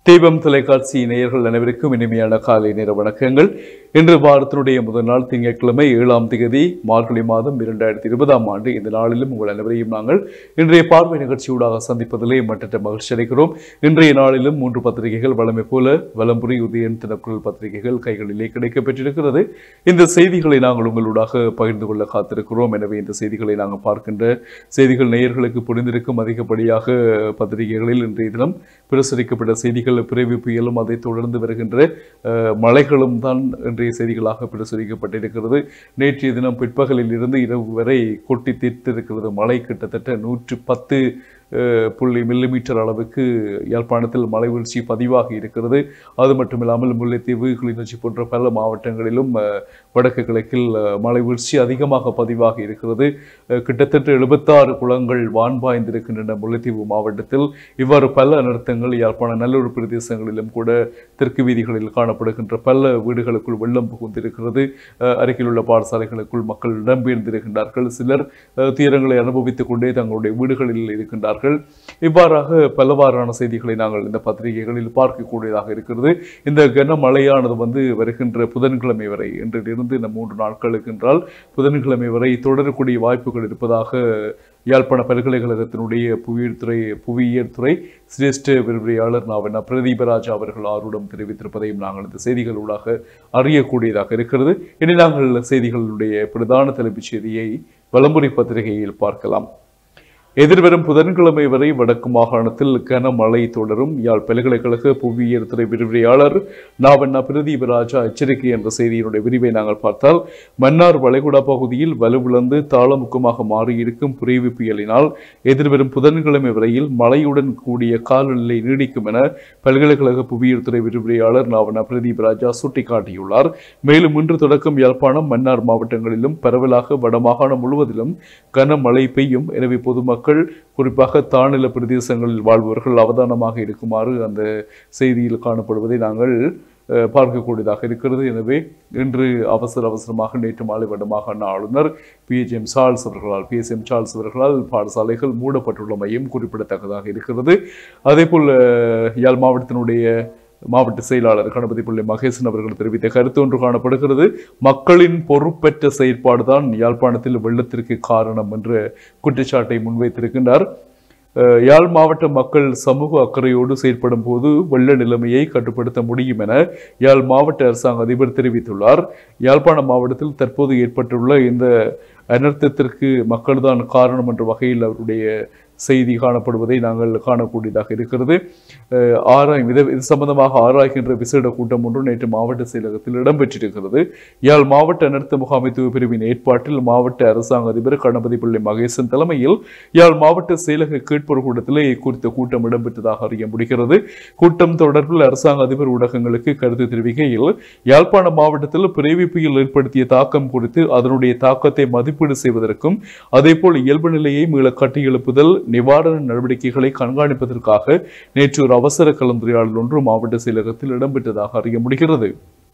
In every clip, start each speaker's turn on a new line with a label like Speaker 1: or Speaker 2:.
Speaker 1: தீபம் தொலைக்காட்சி நேயர்கள் அனைவருக்கும் இனிமையான காலை நேர வணக்கங்கள் இன்று வாரத்தினுடைய முதல் நாள் திங்கட்கிழமை ஏழாம் தேதி மார்கழி மாதம் இரண்டாயிரத்தி இருபதாம் ஆண்டு இந்த நாளிலும் உங்கள் அனைவரையும் நாங்கள் இன்றைய பார்வை நிகழ்ச்சியூடாக சந்திப்பதிலே மற்ற மகிழ்ச்சி அடைகிறோம் இன்றைய நாளிலும் மூன்று பத்திரிகைகள் வளமை போல வலம்புரி உதயன் தினக்குரல் பத்திரிகைகள் கைகளிலே கிடைக்கப்பெற்றிருக்கிறது இந்த செய்திகளை நாங்கள் உங்களூடாக பகிர்ந்து கொள்ள காத்திருக்கிறோம் எனவே இந்த செய்திகளை நாங்கள் பார்க்கின்ற செய்திகள் நேயர்களுக்கு புரிந்திருக்கும் அதிகப்படியாக பத்திரிகைகளில் இன்றைய தினம் பிரசுரிக்கப்பட்ட செய்திகள் பிறவி புயலும் அதை தொடர்ந்து வருகின்ற அஹ், மழைகளும் தான் இன்றைய செய்திகளாக பிரசுரிக்கப்பட்டிருக்கிறது நேற்றைய தினம் பிற்பகலில் இருந்து இரவு வரை கொட்டி தீர்த்திருக்கிறது மழை கிட்டத்தட்ட நூற்று பத்து அஹ், புள்ளி மில்லிமீட்டர் அளவுக்கு யாழ்ப்பாணத்தில் மழை வீழ்ச்சி பதிவாகி இருக்கிறது அது மட்டுமில்லாமல் முல்லைத்தீவு கிளிநொச்சி போன்ற பல மாவட்டங்களிலும் அஹ், வடக்கு கிழக்கில் அஹ், மழை வீழ்ச்சி அதிகமாக பதிவாகி இருக்கிறது அஹ், கிட்டத்தட்ட எழுபத்தாறு குளங்கள் வான்பாய்ந்திருக்கின்றன முல்லைத்தீவு மாவட்டத்தில் இவ்வாறு பல அனர்த்தங்கள் யாழ்ப்பாண நல்லூர் பிரதேசங்களிலும் கூட தெற்கு வீதிகளில் காணப்படுகின்ற பல வீடுகளுக்குள் வெள்ளம் புகுந்திருக்கிறது அஹ், அருகில் உள்ள பாடசாலைகளுக்குள் மக்கள் இடம்பெயர்ந்திருக்கின்றார்கள் சிலர் அஹ், துயரங்களை அனுபவித்துக் கொண்டே தங்களுடைய வீடுகளில் இருக்கின்றார்கள் இவ்வாறாக பலவாறான செய்திகளை நாங்கள் இந்த பத்திரிகைகளில் பார்க்கக்கூடியதாக இருக்கிறது இந்த கனமழையானது வந்து வருகின்ற புதன்கிழமை வரை இன்றிலிருந்து இந்த மூன்று நாட்களுக்கு என்றால் புதன்கிழமை வரை தொடரக்கூடிய வாய்ப்புகள் இருப்பதாக யாழ்ப்பாண பல்கலைக்கழகத்தினுடைய புவியியல் துறை புவியியல் துறை சிரேஷ்ட விரிவுரையாளர் நாவண்ணா பிரதீபராஜ் அவர்கள் ஆர்வம் தெரிவித்திருப்பதையும் நாங்கள் இந்த செய்திகளூடாக அறியக்கூடியதாக இருக்கிறது இனி நாங்கள் செய்திகளுடைய பிரதான தலைப்புச் செய்தியை வலம்புரி பத்திரிகையில் பார்க்கலாம் எதிர்வரும் புதன்கிழமை வரை வடக்கு மாகாணத்தில் கனமழை தொடரும் யாழ் பல்கலைக்கழக புவியியல் துறை விரிவுரையாளர் நாவண்ணா பிரதீபராஜா எச்சரிக்கை என்ற செய்தியினுடைய விரிவை நாங்கள் பார்த்தால் மன்னார் வளைகுடா பகுதியில் வலுவிழந்து தாளமுக்கமாக மாறியிருக்கும் புரிவு புயலினால் எதிர்வரும் புதன்கிழமை வரையில் மழையுடன் கூடிய காலநிலை நீடிக்கும் என பல்கலைக்கழக புவியியல் துறை விரிவுரையாளர் நாவண்ணா பிரதீபராஜா சுட்டிக்காட்டியுள்ளார் மேலும் இன்று தொடக்கம் யாழ்ப்பாணம் மன்னார் மாவட்டங்களிலும் பரவலாக வடமாகாணம் முழுவதிலும் கனமழை பெய்யும் எனவே பொதுமக்கள் குறிப்பாக தாழ்நில பிரதேசங்களில் வாழ்பவர்கள் அவதானமாக இருக்குமாறு அந்த செய்தியில் காணப்படுவதை நாங்கள் அஹ், பார்க்கக்கூடியதாக இருக்கிறது எனவே இன்று அவசர அவசரமாக நேற்று மாலை வடமாகாண ஆளுநர் பி எச் எம் சார்ல்ஸ் அவர்களால் பி எஸ் எம் சார்ல்ஸ் அவர்களால் பாடசாலைகள் மூடப்பட்டுள்ளமையும் குறிப்பிடத்தக்கதாக இருக்கிறது அதேபோல் அஹ், யாழ் மாவட்டத்தினுடைய மாவட்ட செயலாளர் கணபதி பிள்ளை மகேசன் அவர்கள் தெரிவித்த கருத்து ஒன்று காணப்படுகிறது மக்களின் பொறுப்பற்ற செயற்பாடுதான் யாழ்ப்பாணத்தில் வெள்ளத்திற்கு காரணம் என்ற குற்றச்சாட்டை முன்வைத்திருக்கின்றார் அஹ், யாழ் மாவட்ட மக்கள் சமூக அக்கறையோடு செயற்படும் போது வெள்ள நிலைமையை கட்டுப்படுத்த முடியும் என யாழ் மாவட்ட அரசாங்க அதிபர் தெரிவித்துள்ளார் யாழ்ப்பாண மாவட்டத்தில் தற்போது ஏற்பட்டுள்ள இந்த அனர்த்தத்திற்கு மக்கள்தான் காரணம் என்ற வகையில் அவருடைய செய்தி காணப்படுவதை நாங்கள் காணக்கூடியதாக இருக்கிறது அஹ், ஆராயும் இது இது சம்பந்தமாக ஆராய்கின்ற விசேட கூட்டம் ஒன்று நேற்று மாவட்ட செயலகத்தில் இடம்பெற்றிருக்கிறது யாழ் மாவட்ட அனர்த்த முகாமைத்துவ பிரிவின் ஏற்பாட்டில் மாவட்ட அரசாங்க அதிபர் கணபதி பிள்ளை மகேசன் தலைமையில் யாழ் மாவட்ட செயலக கேட்பொரு கூட்டத்திலே குறித்த கூட்டம் இடம்பெற்றதாக அறிய முடிகிறது கூட்டம் தொடர்பில் அரசாங்க அதிபர் ஊடகங்களுக்கு கருத்து தெரிவிக்கையில் யாழ்ப்பாண மாவட்டத்தில் பிறவி புயல் ஏற்படுத்திய தாக்கம் குறித்து அதனுடைய தாக்கத்தை மதிப்பீடு செய்வதற்கும் அதேபோல் இயல்பு நிலையை மீள கட்டியெழுப்புதல் நிவாரண நடவடிக்கைகளை கண்காணிப்பதற்காக நேற்று ஒரு அவசர கலந்துரையாடல் ஒன்று மாவட்ட செயலகத்தில் இடம்பெற்றதாக அறிய முடிகிறது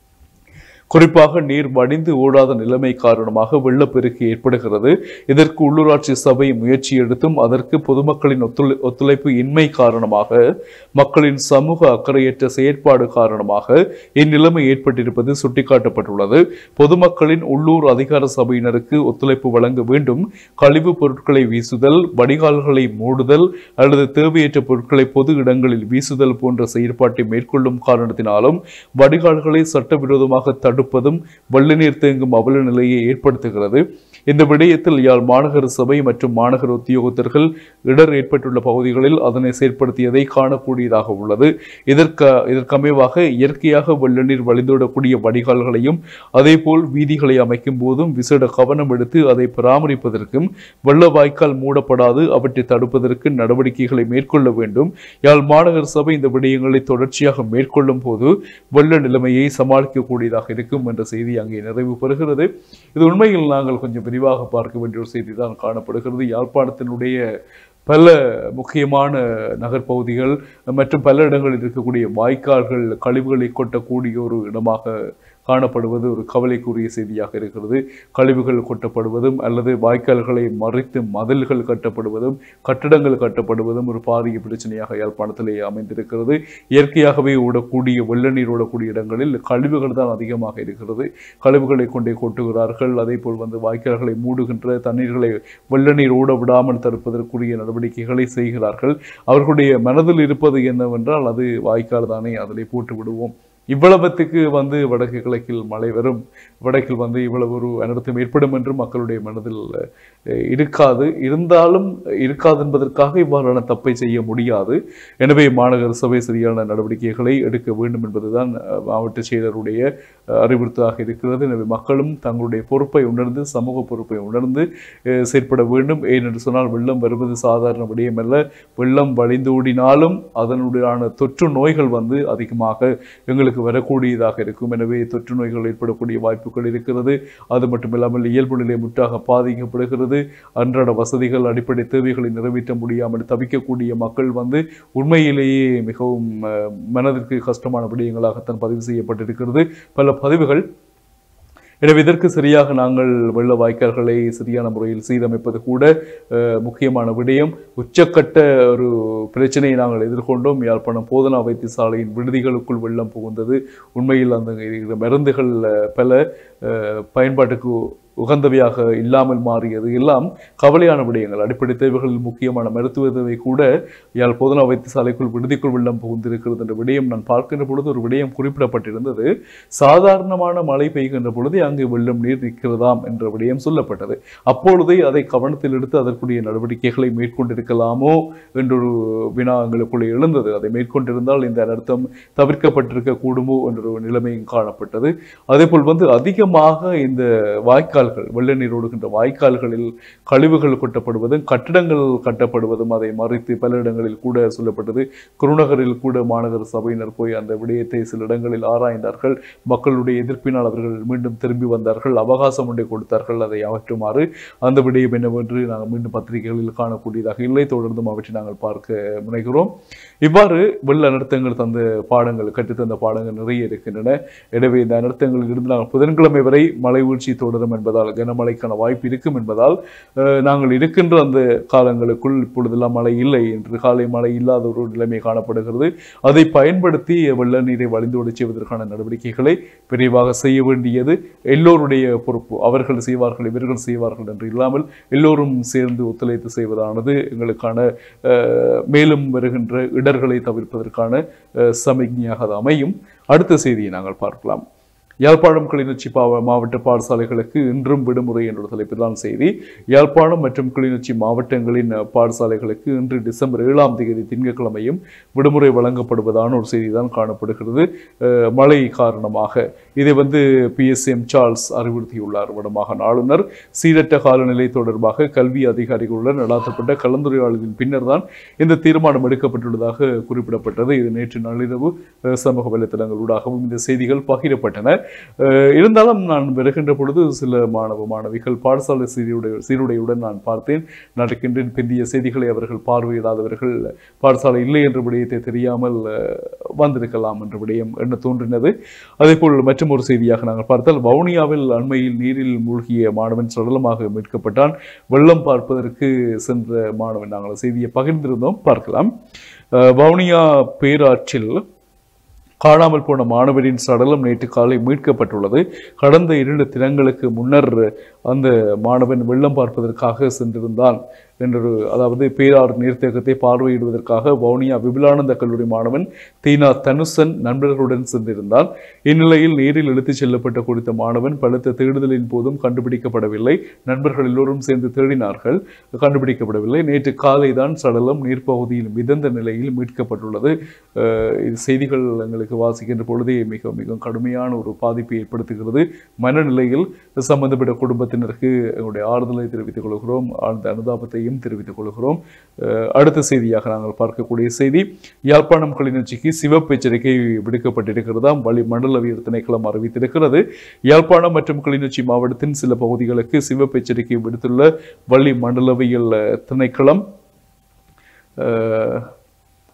Speaker 1: குறிப்பாக நீர் வடிந்து ஓடாத நிலைமை காரணமாக வெள்ளப்பெருக்கு ஏற்படுகிறது இதற்கு உள்ளூராட்சி சபை முயற்சி எடுத்தும் அதற்கு பொதுமக்களின் ஒத்துழை ஒத்துழைப்பு இன்மை காரணமாக மக்களின் சமூக அக்கறையற்ற செயற்பாடு காரணமாக இந்நிலைமை ஏற்பட்டிருப்பது சுட்டிக்காட்டப்பட்டுள்ளது பொதுமக்களின் உள்ளூர் அதிகார சபையினருக்கு ஒத்துழைப்பு வழங்க வேண்டும் கழிவுப் பொருட்களை வீசுதல் வடிகால்களை மூடுதல் அல்லது தேவையற்ற பொருட்களை பொது இடங்களில் வீசுதல் போன்ற செயற்பாட்டை மேற்கொள்ளும் காரணத்தினாலும் வடிகால்களை சட்டவிரோதமாக தடுப்பதும் வெள்ள நீர் தேங்கும் அவல நிலையை ஏற்படுத்துகிறது இந்த விடயத்தில் யாழ் மாநகர சபை மற்றும் மாநகர உத்தியோகத்தர்கள் இடர் ஏற்பட்டுள்ள பகுதிகளில் அதனை செயற்படுத்தியதை காணக்கூடியதாக உள்ளது இதற்கு இதற்கமைவாக இயற்கையாக வெள்ள நீர் வழிந்தோடக்கூடிய வடிகால்களையும் அதேபோல் வீதிகளை அமைக்கும் போதும் விசேட கவனம் எடுத்து அதை பராமரிப்பதற்கும் வெள்ள வாய்க்கால் மூடப்படாது அவற்றை தடுப்பதற்கு நடவடிக்கைகளை மேற்கொள்ள வேண்டும் யாழ் மாநகர சபை இந்த விடயங்களை தொடர்ச்சியாக மேற்கொள்ளும் போது வெள்ள நிலைமையை சமாளிக்கக்கூடியதாக இருக்கும் என்ற செய்தி அங்கே நிறைவு பெறுகிறது இது உண்மையில் நாங்கள் கொஞ்சம் விரிவாக பார்க்க வேண்டிய ஒரு செய்தி தான் காணப்படுகிறது யாழ்ப்பாணத்தினுடைய பல முக்கியமான நகர்ப்பகுதிகள் மற்றும் பல இடங்களில் இருக்கக்கூடிய வாய்க்கால்கள் கழிவுகளை கொட்டக்கூடிய ஒரு இடமாக காணப்படுவது ஒரு கவலைக்குரிய செய்தியாக இருக்கிறது கழிவுகள் கொட்டப்படுவதும் அல்லது வாய்க்கால்களை மறைத்து மதில்கள் கட்டப்படுவதும் கட்டடங்கள் கட்டப்படுவதும் ஒரு பாரிய பிரச்சனையாக யாழ்ப்பாணத்திலே அமைந்திருக்கிறது இயற்கையாகவே ஓடக்கூடிய வெள்ள நீர் ஓடக்கூடிய இடங்களில் கழிவுகள் தான் அதிகமாக இருக்கிறது கழிவுகளை கொண்டே கொட்டுகிறார்கள் அதே போல் வந்து வாய்க்கால்களை மூடுகின்ற தண்ணீர்களை வெள்ள நீர் ஓட விடாமல் தடுப்பதற்குரிய நடவடிக்கைகளை செய்கிறார்கள் அவர்களுடைய மனதில் இருப்பது என்னவென்றால் அது வாய்க்கால் தானே அதிலே போட்டு விடுவோம் இவ்வளவுத்துக்கு வந்து வடக்கு கிழக்கில் மழை வரும் வடக்கில் வந்து இவ்வளவு ஒரு அனர்த்தம் ஏற்படும் என்று மக்களுடைய மனதில் அஹ், இருக்காது இருந்தாலும் இருக்காது என்பதற்காக இவ்வாறான தப்பை செய்ய முடியாது எனவே மாநகர சபை சரியான நடவடிக்கைகளை எடுக்க வேண்டும் என்பதுதான் அஹ், மாவட்ட செயலருடைய அஹ், அறிவுறுத்தலாக இருக்கிறது எனவே மக்களும் தங்களுடைய பொறுப்பை உணர்ந்து சமூக பொறுப்பை உணர்ந்து அஹ், செயற்பட வேண்டும் ஏனென்று சொன்னால் வெள்ளம் வருவது சாதாரண விடயமல்ல வெள்ளம் வழிந்தோடினாலும் அதனுடையான தொற்று நோய்கள் வந்து அதிகமாக எங்களுக்கு வரக்கூடியதாக இருக்கும் எனவே தொற்று நோய்கள் ஏற்படக்கூடிய வாய்ப்புகள் இருக்கிறது அது மட்டுமில்லாமல் இயல்பு நிலை முற்றாக பாதிக்கப்படுகிறது அன்றாட வசதிகள் அடிப்படை தேவைகளை நிறைவேற்ற முடியாமல் தவிக்கக்கூடிய மக்கள் வந்து உண்மையிலேயே மிகவும் அஹ், மனதிற்கு கஷ்டமான விடயங்களாகத்தான் பதிவு செய்யப்பட்டிருக்கிறது பல பதிவுகள் எனவே இதற்கு சரியாக நாங்கள் வெள்ள வாய்க்கால்களை சரியான முறையில் சீரமைப்பது கூட அஹ், முக்கியமான விடயம் உச்சக்கட்ட ஒரு பிரச்சனையை நாங்கள் எதிர்கொண்டோம் யாழ்ப்பாணம் போதனா வைத்தியசாலையின் விடுதிகளுக்குள் வெள்ளம் புகுந்தது உண்மையில் அந்த இருக்கிற மருந்துகள் அஹ், பல அஹ், பயன்பாட்டுக்கு உகந்தவையாக இல்லாமல் மாறியது எல்லாம் கவலையான விடயங்கள் அடிப்படை தேவைகளில் முக்கியமான மருத்துவ தேவை கூட யாழ் போதனா வைத்தியசாலைக்குள் விடுதிக்குள் வெள்ளம் புகுந்திருக்கிறது என்ற விடயம் நான் பார்க்கின்ற பொழுது ஒரு விடயம் குறிப்பிடப்பட்டிருந்தது சாதாரணமான மழை பெய்கின்ற பொழுது அங்கு வெள்ளம் நீர் நிற்கிறதாம் என்ற விடயம் சொல்லப்பட்டது அப்பொழுதே அதை கவனத்தில் எடுத்து அதற்குரிய நடவடிக்கைகளை மேற்கொண்டிருக்கலாமோ என்றொரு வினா எங்களுக்குள்ளே எழுந்தது அதை மேற்கொண்டிருந்தால் இந்த அனர்த்தம் தவிர்க்கப்பட்டிருக்க கூடுமோ என்ற ஒரு நிலைமையும் காணப்பட்டது அதேபோல் வந்து அதிகமாக இந்த வாய்க்கால்கள் வெள்ள நீர் ஓடுகின்ற வாய்க்கால்களில் கழிவுகள் கொட்டப்படுவதும் கட்டிடங்கள் கட்டப்படுவதும் அதை மறைத்து பல இடங்களில் கூட சொல்லப்பட்டது குருநகரில் கூட மாநகர சபையினர் போய் அந்த விடயத்தை சில இடங்களில் ஆராய்ந்தார்கள் மக்களுடைய எதிர்ப்பினால் அவர்கள் மீண்டும் திரும்பி வந்தார்கள் அவகாசம் ஒன்றை கொடுத்தார்கள் அதை அகற்றுமாறு அந்த விடயம் என்னவென்று நாங்கள் மீண்டும் பத்திரிகைகளில் காணக்கூடியதாக இல்லை தொடர்ந்தும் அவற்றை நாங்கள் பார்க்க முனைகிறோம் இவ்வாறு வெள்ள அனர்த்தங்கள் தந்த பாடங்கள் கற்றுத்தந்த பாடங்கள் நிறைய இருக்கின்றன எனவே இந்த அனர்த்தங்களில் இருந்து நாங்கள் புதன்கிழமை வரை மழை வீழ்ச்சி தொடரும் என்பதால் கனமழைக்கான வாய்ப்பு இருக்கும் என்பதால் அஹ், நாங்கள் இருக்கின்ற அந்த காலங்களுக்குள் இப்பொழுதெல்லாம் மழை இல்லை என்று காலை மழை இல்லாத ஒரு நிலைமை காணப்படுகிறது அதை பயன்படுத்தி வெள்ள நீரை வழிந்தோடச் செய்வதற்கான நடவடிக்கைகளை விரைவாக செய்ய வேண்டியது எல்லோருடைய பொறுப்பு அவர்கள் செய்வார்கள் இவர்கள் செய்வார்கள் என்று இல்லாமல் எல்லோரும் சேர்ந்து ஒத்துழைத்து செய்வதானது எங்களுக்கான அஹ், மேலும் வருகின்ற இடர்களை தவிர்ப்பதற்கான அஹ், சமிக்ஞையாக அது அமையும் அடுத்த செய்தியை நாங்கள் பார்க்கலாம் யாழ்ப்பாணம் கிளிநொச்சி பாவ மாவட்ட பாடசாலைகளுக்கு இன்றும் விடுமுறை என்ற தலைப்பிலான செய்தி யாழ்ப்பாணம் மற்றும் கிளிநொச்சி மாவட்டங்களின் அஹ், பாடசாலைகளுக்கு இன்று டிசம்பர் ஏழாம் தேதி திங்கட்கிழமையும் விடுமுறை வழங்கப்படுவதான ஒரு செய்தி தான் காணப்படுகிறது அஹ், மழை காரணமாக இதை வந்து பிஎஸ்எம் சார்ல்ஸ் அறிவுறுத்தியுள்ளார் வடமாகாண ஆளுநர் சீரற்ற காலநிலை தொடர்பாக கல்வி அதிகாரிகளுடன் நடாத்தப்பட்ட கலந்துரையாடலின் பின்னர் தான் இந்த தீர்மானம் எடுக்கப்பட்டுள்ளதாக குறிப்பிடப்பட்டது இது நேற்று நள்ளிரவு அஹ், சமூக வலைத்தளங்களூடாகவும் இந்த செய்திகள் பகிரப்பட்டன அஹ், இருந்தாலும் நான் வருகின்ற பொழுது சில மாணவ மாணவிகள் பாடசாலை சீருடை சீருடையுடன் நான் பார்த்தேன் நடக்கின்ற பிந்திய செய்திகளை அவர்கள் பார்வையிடாதவர்கள் பாடசாலை இல்லை என்ற விடயத்தை தெரியாமல் அஹ், வந்திருக்கலாம் என்ற விடயம் என்ன தோன்றினது அதேபோல் மற்றும் ஒரு செய்தியாக நாங்கள் பார்த்தால் வவுனியாவில் அண்மையில் நீரில் மூழ்கிய மாணவன் சடலமாக மீட்கப்பட்டான் வெள்ளம் பார்ப்பதற்கு சென்ற மாணவன் நாங்கள் செய்தியை பகிர்ந்திருந்தோம் பார்க்கலாம் அஹ், வவுனியா பேராற்றில் காணாமல் போன மாணவரின் சடலம் நேற்று காலை மீட்கப்பட்டுள்ளது கடந்த இரண்டு தினங்களுக்கு முன்னர் அந்த மாணவன் வெள்ளம் பார்ப்பதற்காக சென்றிருந்தான் என்றொரு அதாவது பேராறு நீர்த்தேக்கத்தை பார்வையிடுவதற்காக வவுனியா விபுலானந்த கல்லூரி மாணவன் தீனா தனுசன் நண்பர்களுடன் சென்றிருந்தான் இந்நிலையில் நீரில் இழுத்துச் செல்லப்பட்ட குறித்த மாணவன் பலத்த தேடுதலின் போதும் கண்டுபிடிக்கப்படவில்லை நண்பர்கள் எல்லோரும் சேர்ந்து தேடினார்கள் கண்டுபிடிக்கப்படவில்லை நேற்று காலை தான் சடலம் நீர்ப்பகுதியில் மிதந்த நிலையில் மீட்கப்பட்டுள்ளது அஹ் இது செய்திகள் எங்களுக்கு வாசிக்கின்ற பொழுதே மிக மிக கடுமையான ஒரு பாதிப்பை ஏற்படுத்துகிறது மனநிலையில் சம்பந்தப்பட்ட குடும்பத்தினருக்கு எங்களுடைய ஆறுதலை தெரிவித்துக் கொள்கிறோம் ஆழ்ந்த அனுதாபத்தையும் தெரிவித்துக் கொள்கிறோம் அஹ் அடுத்த செய்தியாக நாங்கள் பார்க்கக்கூடிய செய்தி யாழ்ப்பாணம் கிளிநொச்சிக்கு சிவப்பு எச்சரிக்கை விடுக்கப்பட்டிருக்கிறதாம் வழி மண்டலவியல் திணைக்களம் அறிவித்திருக்கிறது யாழ்ப்பாணம் மற்றும் கிளிநொச்சி மாவட்டத்தின் சில பகுதிகளுக்கு சிவப்பு எச்சரிக்கை விடுத்துள்ள வள்ளி மண்டலவியல் அஹ், திணைக்களம் அஹ்,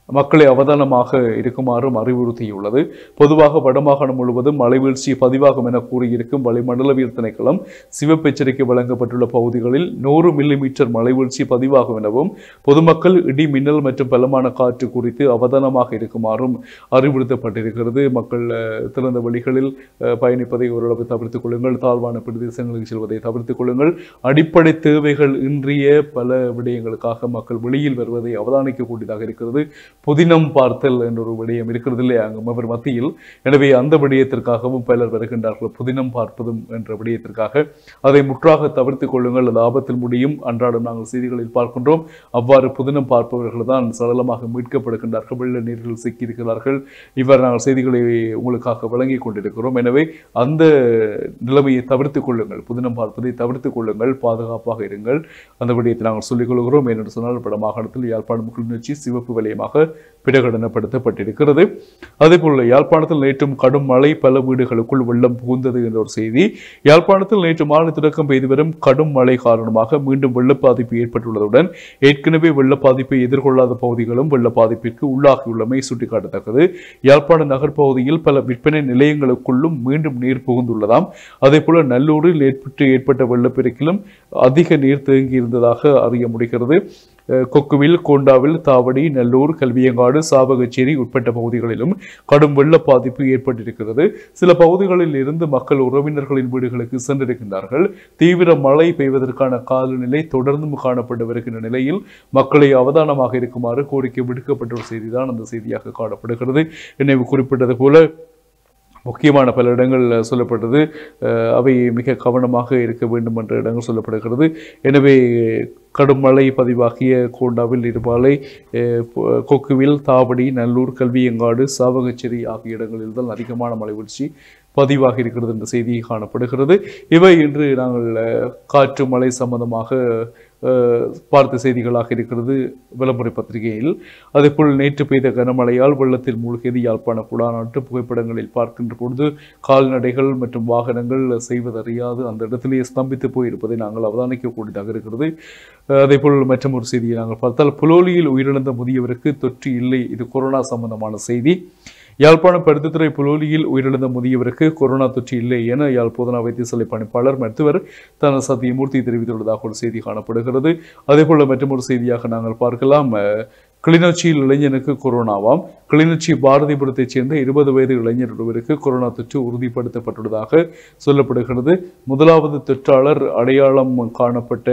Speaker 1: மக்களை அவதானமாக இருக்குமாறும் அறிவுறுத்தியுள்ளது பொதுவாக வடமாகாணம் முழுவதும் மழை வீழ்ச்சி பதிவாகும் என கூறியிருக்கும் வளிமண்டலவியல் திணைக்களம் சிவப்பு எச்சரிக்கை வழங்கப்பட்டுள்ள பகுதிகளில் நூறு மில்லி மீட்டர் மழை வீழ்ச்சி பதிவாகும் எனவும் பொதுமக்கள் இடி மின்னல் மற்றும் பலமான காற்று குறித்து அவதானமாக இருக்குமாறும் அறிவுறுத்தப்பட்டிருக்கிறது மக்கள் அஹ், திறந்த வழிகளில் அஹ், பயணிப்பதை ஓரளவு தவிர்த்துக் கொள்ளுங்கள் தாழ்வான பிரதேசங்களுக்கு செல்வதை தவிர்த்துக் கொள்ளுங்கள் அடிப்படை தேவைகள் இன்றிய பல விடயங்களுக்காக மக்கள் வெளியில் வருவதை அவதானிக்கக்கூடியதாக இருக்கிறது புதினம் பார்த்தல் என்ற ஒரு விடயம் இருக்கிறது இல்லையா அங்கு அவர் மத்தியில் எனவே அந்த விடயத்திற்காகவும் பலர் வருகின்றார்கள் புதினம் பார்ப்பதும் என்ற விடயத்திற்காக அதை முற்றாக தவிர்த்துக் கொள்ளுங்கள் அது ஆபத்தில் முடியும் அன்றாடம் நாங்கள் செய்திகளில் பார்க்கின்றோம் அவ்வாறு புதினம் பார்ப்பவர்கள் தான் சடலமாக மீட்கப்படுகின்றார்கள் வெள்ள நீரில் சிக்கியிருக்கிறார்கள் இவ்வாறு நாங்கள் செய்திகளை உங்களுக்காக வழங்கிக் கொண்டிருக்கிறோம் எனவே அந்த நிலைமையை தவிர்த்துக் கொள்ளுங்கள் புதினம் பார்ப்பதை தவிர்த்துக் கொள்ளுங்கள் பாதுகாப்பாக இருங்கள் அந்த விடயத்தை நாங்கள் சொல்லிக் கொள்கிறோம் ஏனென்று சொன்னால் வட மாகாணத்தில் யாழ்ப்பாணம் கிளிநொச்சி சிவப்பு வலயமாக பிரகடனப்படுத்தப்பட்டிருக்கிறது அதேபோல் யாழ்ப்பாணத்தில் நேற்றும் கடும் மழை பல வீடுகளுக்குள் வெள்ளம் புகுந்தது என்ற ஒரு செய்தி யாழ்ப்பாணத்தில் நேற்று மாலை தொடக்கம் பெய்து வரும் கடும் மழை காரணமாக மீண்டும் வெள்ள பாதிப்பு ஏற்பட்டுள்ளதுடன் ஏற்கனவே வெள்ள பாதிப்பை எதிர்கொள்ளாத பகுதிகளும் வெள்ள பாதிப்பிற்கு உள்ளாகியுள்ளமை சுட்டிக்காட்டத்தக்கது யாழ்ப்பாண நகர் பகுதியில் பல விற்பனை நிலையங்களுக்குள்ளும் மீண்டும் நீர் புகுந்துள்ளதாம் அதேபோல நல்லூரில் ஏற்பட்டு ஏற்பட்ட வெள்ளப்பெருக்கிலும் அதிக நீர் தேங்கி இருந்ததாக அறிய முடிகிறது அஹ் கொக்குவில் கோண்டாவில் தாவடி நல்லூர் கல்வியங்காடு சாவகச்சேரி உட்பட்ட பகுதிகளிலும் கடும் வெள்ள பாதிப்பு ஏற்பட்டிருக்கிறது சில பகுதிகளில் இருந்து மக்கள் உறவினர்களின் வீடுகளுக்கு சென்றிருக்கின்றார்கள் தீவிர மழை பெய்வதற்கான காலநிலை தொடர்ந்தும் காணப்பட்டு வருகின்ற நிலையில் மக்களை அவதானமாக இருக்குமாறு கோரிக்கை விடுக்கப்பட்ட ஒரு செய்திதான் அந்த செய்தியாக காணப்படுகிறது எனவே குறிப்பிட்டது போல முக்கியமான பல இடங்கள் சொல்லப்பட்டது அஹ் அவை மிக கவனமாக இருக்க வேண்டும் என்ற இடங்கள் சொல்லப்படுகிறது எனவே கடும் மழை பதிவாகிய கோண்டாவில் இருபாலை அஹ் பொ- கொக்குவில் தாவடி நல்லூர் கல்வியங்காடு சாவகச்சேரி ஆகிய இடங்களில் தான் அதிகமான மழை வீழ்ச்சி பதிவாகி இருக்கிறது என்ற செய்தி காணப்படுகிறது இவை இன்று நாங்கள் அஹ், காற்று மழை சம்பந்தமாக அஹ், பார்த்த செய்திகளாக இருக்கிறது விளம்பர பத்திரிகையில் அதேபோல் நேற்று பெய்த கனமழையால் வெள்ளத்தில் மூழ்கியது யாழ்ப்பாண குடாநாட்டு புகைப்படங்களில் பார்க்கின்ற பொழுது கால்நடைகள் மற்றும் வாகனங்கள் செய்வதறியாது அந்த இடத்திலேயே ஸ்தம்பித்து போயிருப்பதை நாங்கள் அவதானிக்கக்கூடியதாக இருக்கிறது அஹ், அதேபோல் மற்றும் ஒரு செய்தியை நாங்கள் பார்த்தால் புலோலியில் உயிரிழந்த முதியவருக்கு தொற்று இல்லை இது கொரோனா சம்பந்தமான செய்தி யாழ்ப்பாணம் பருத்தித்துறை புலோலியில் உயிரிழந்த முதியவருக்கு கொரோனா தொற்று இல்லை என யாழ் போதனா வைத்தியசாலை பணிப்பாளர் மருத்துவர் தன சத்தியமூர்த்தி தெரிவித்துள்ளதாக ஒரு செய்தி காணப்படுகிறது அதேபோல மற்றொரு செய்தியாக நாங்கள் பார்க்கலாம் அஹ், கிளிநொச்சியில் இளைஞனுக்கு கொரோனாவாம் கிளிநொச்சி பாரதிபுரத்தைச் சேர்ந்த இருபது வயது இளைஞர் ஒருவருக்கு கொரோனா தொற்று உறுதிப்படுத்தப்பட்டுள்ளதாக சொல்லப்படுகிறது முதலாவது தொற்றாளர் அடையாளம் காணப்பட்ட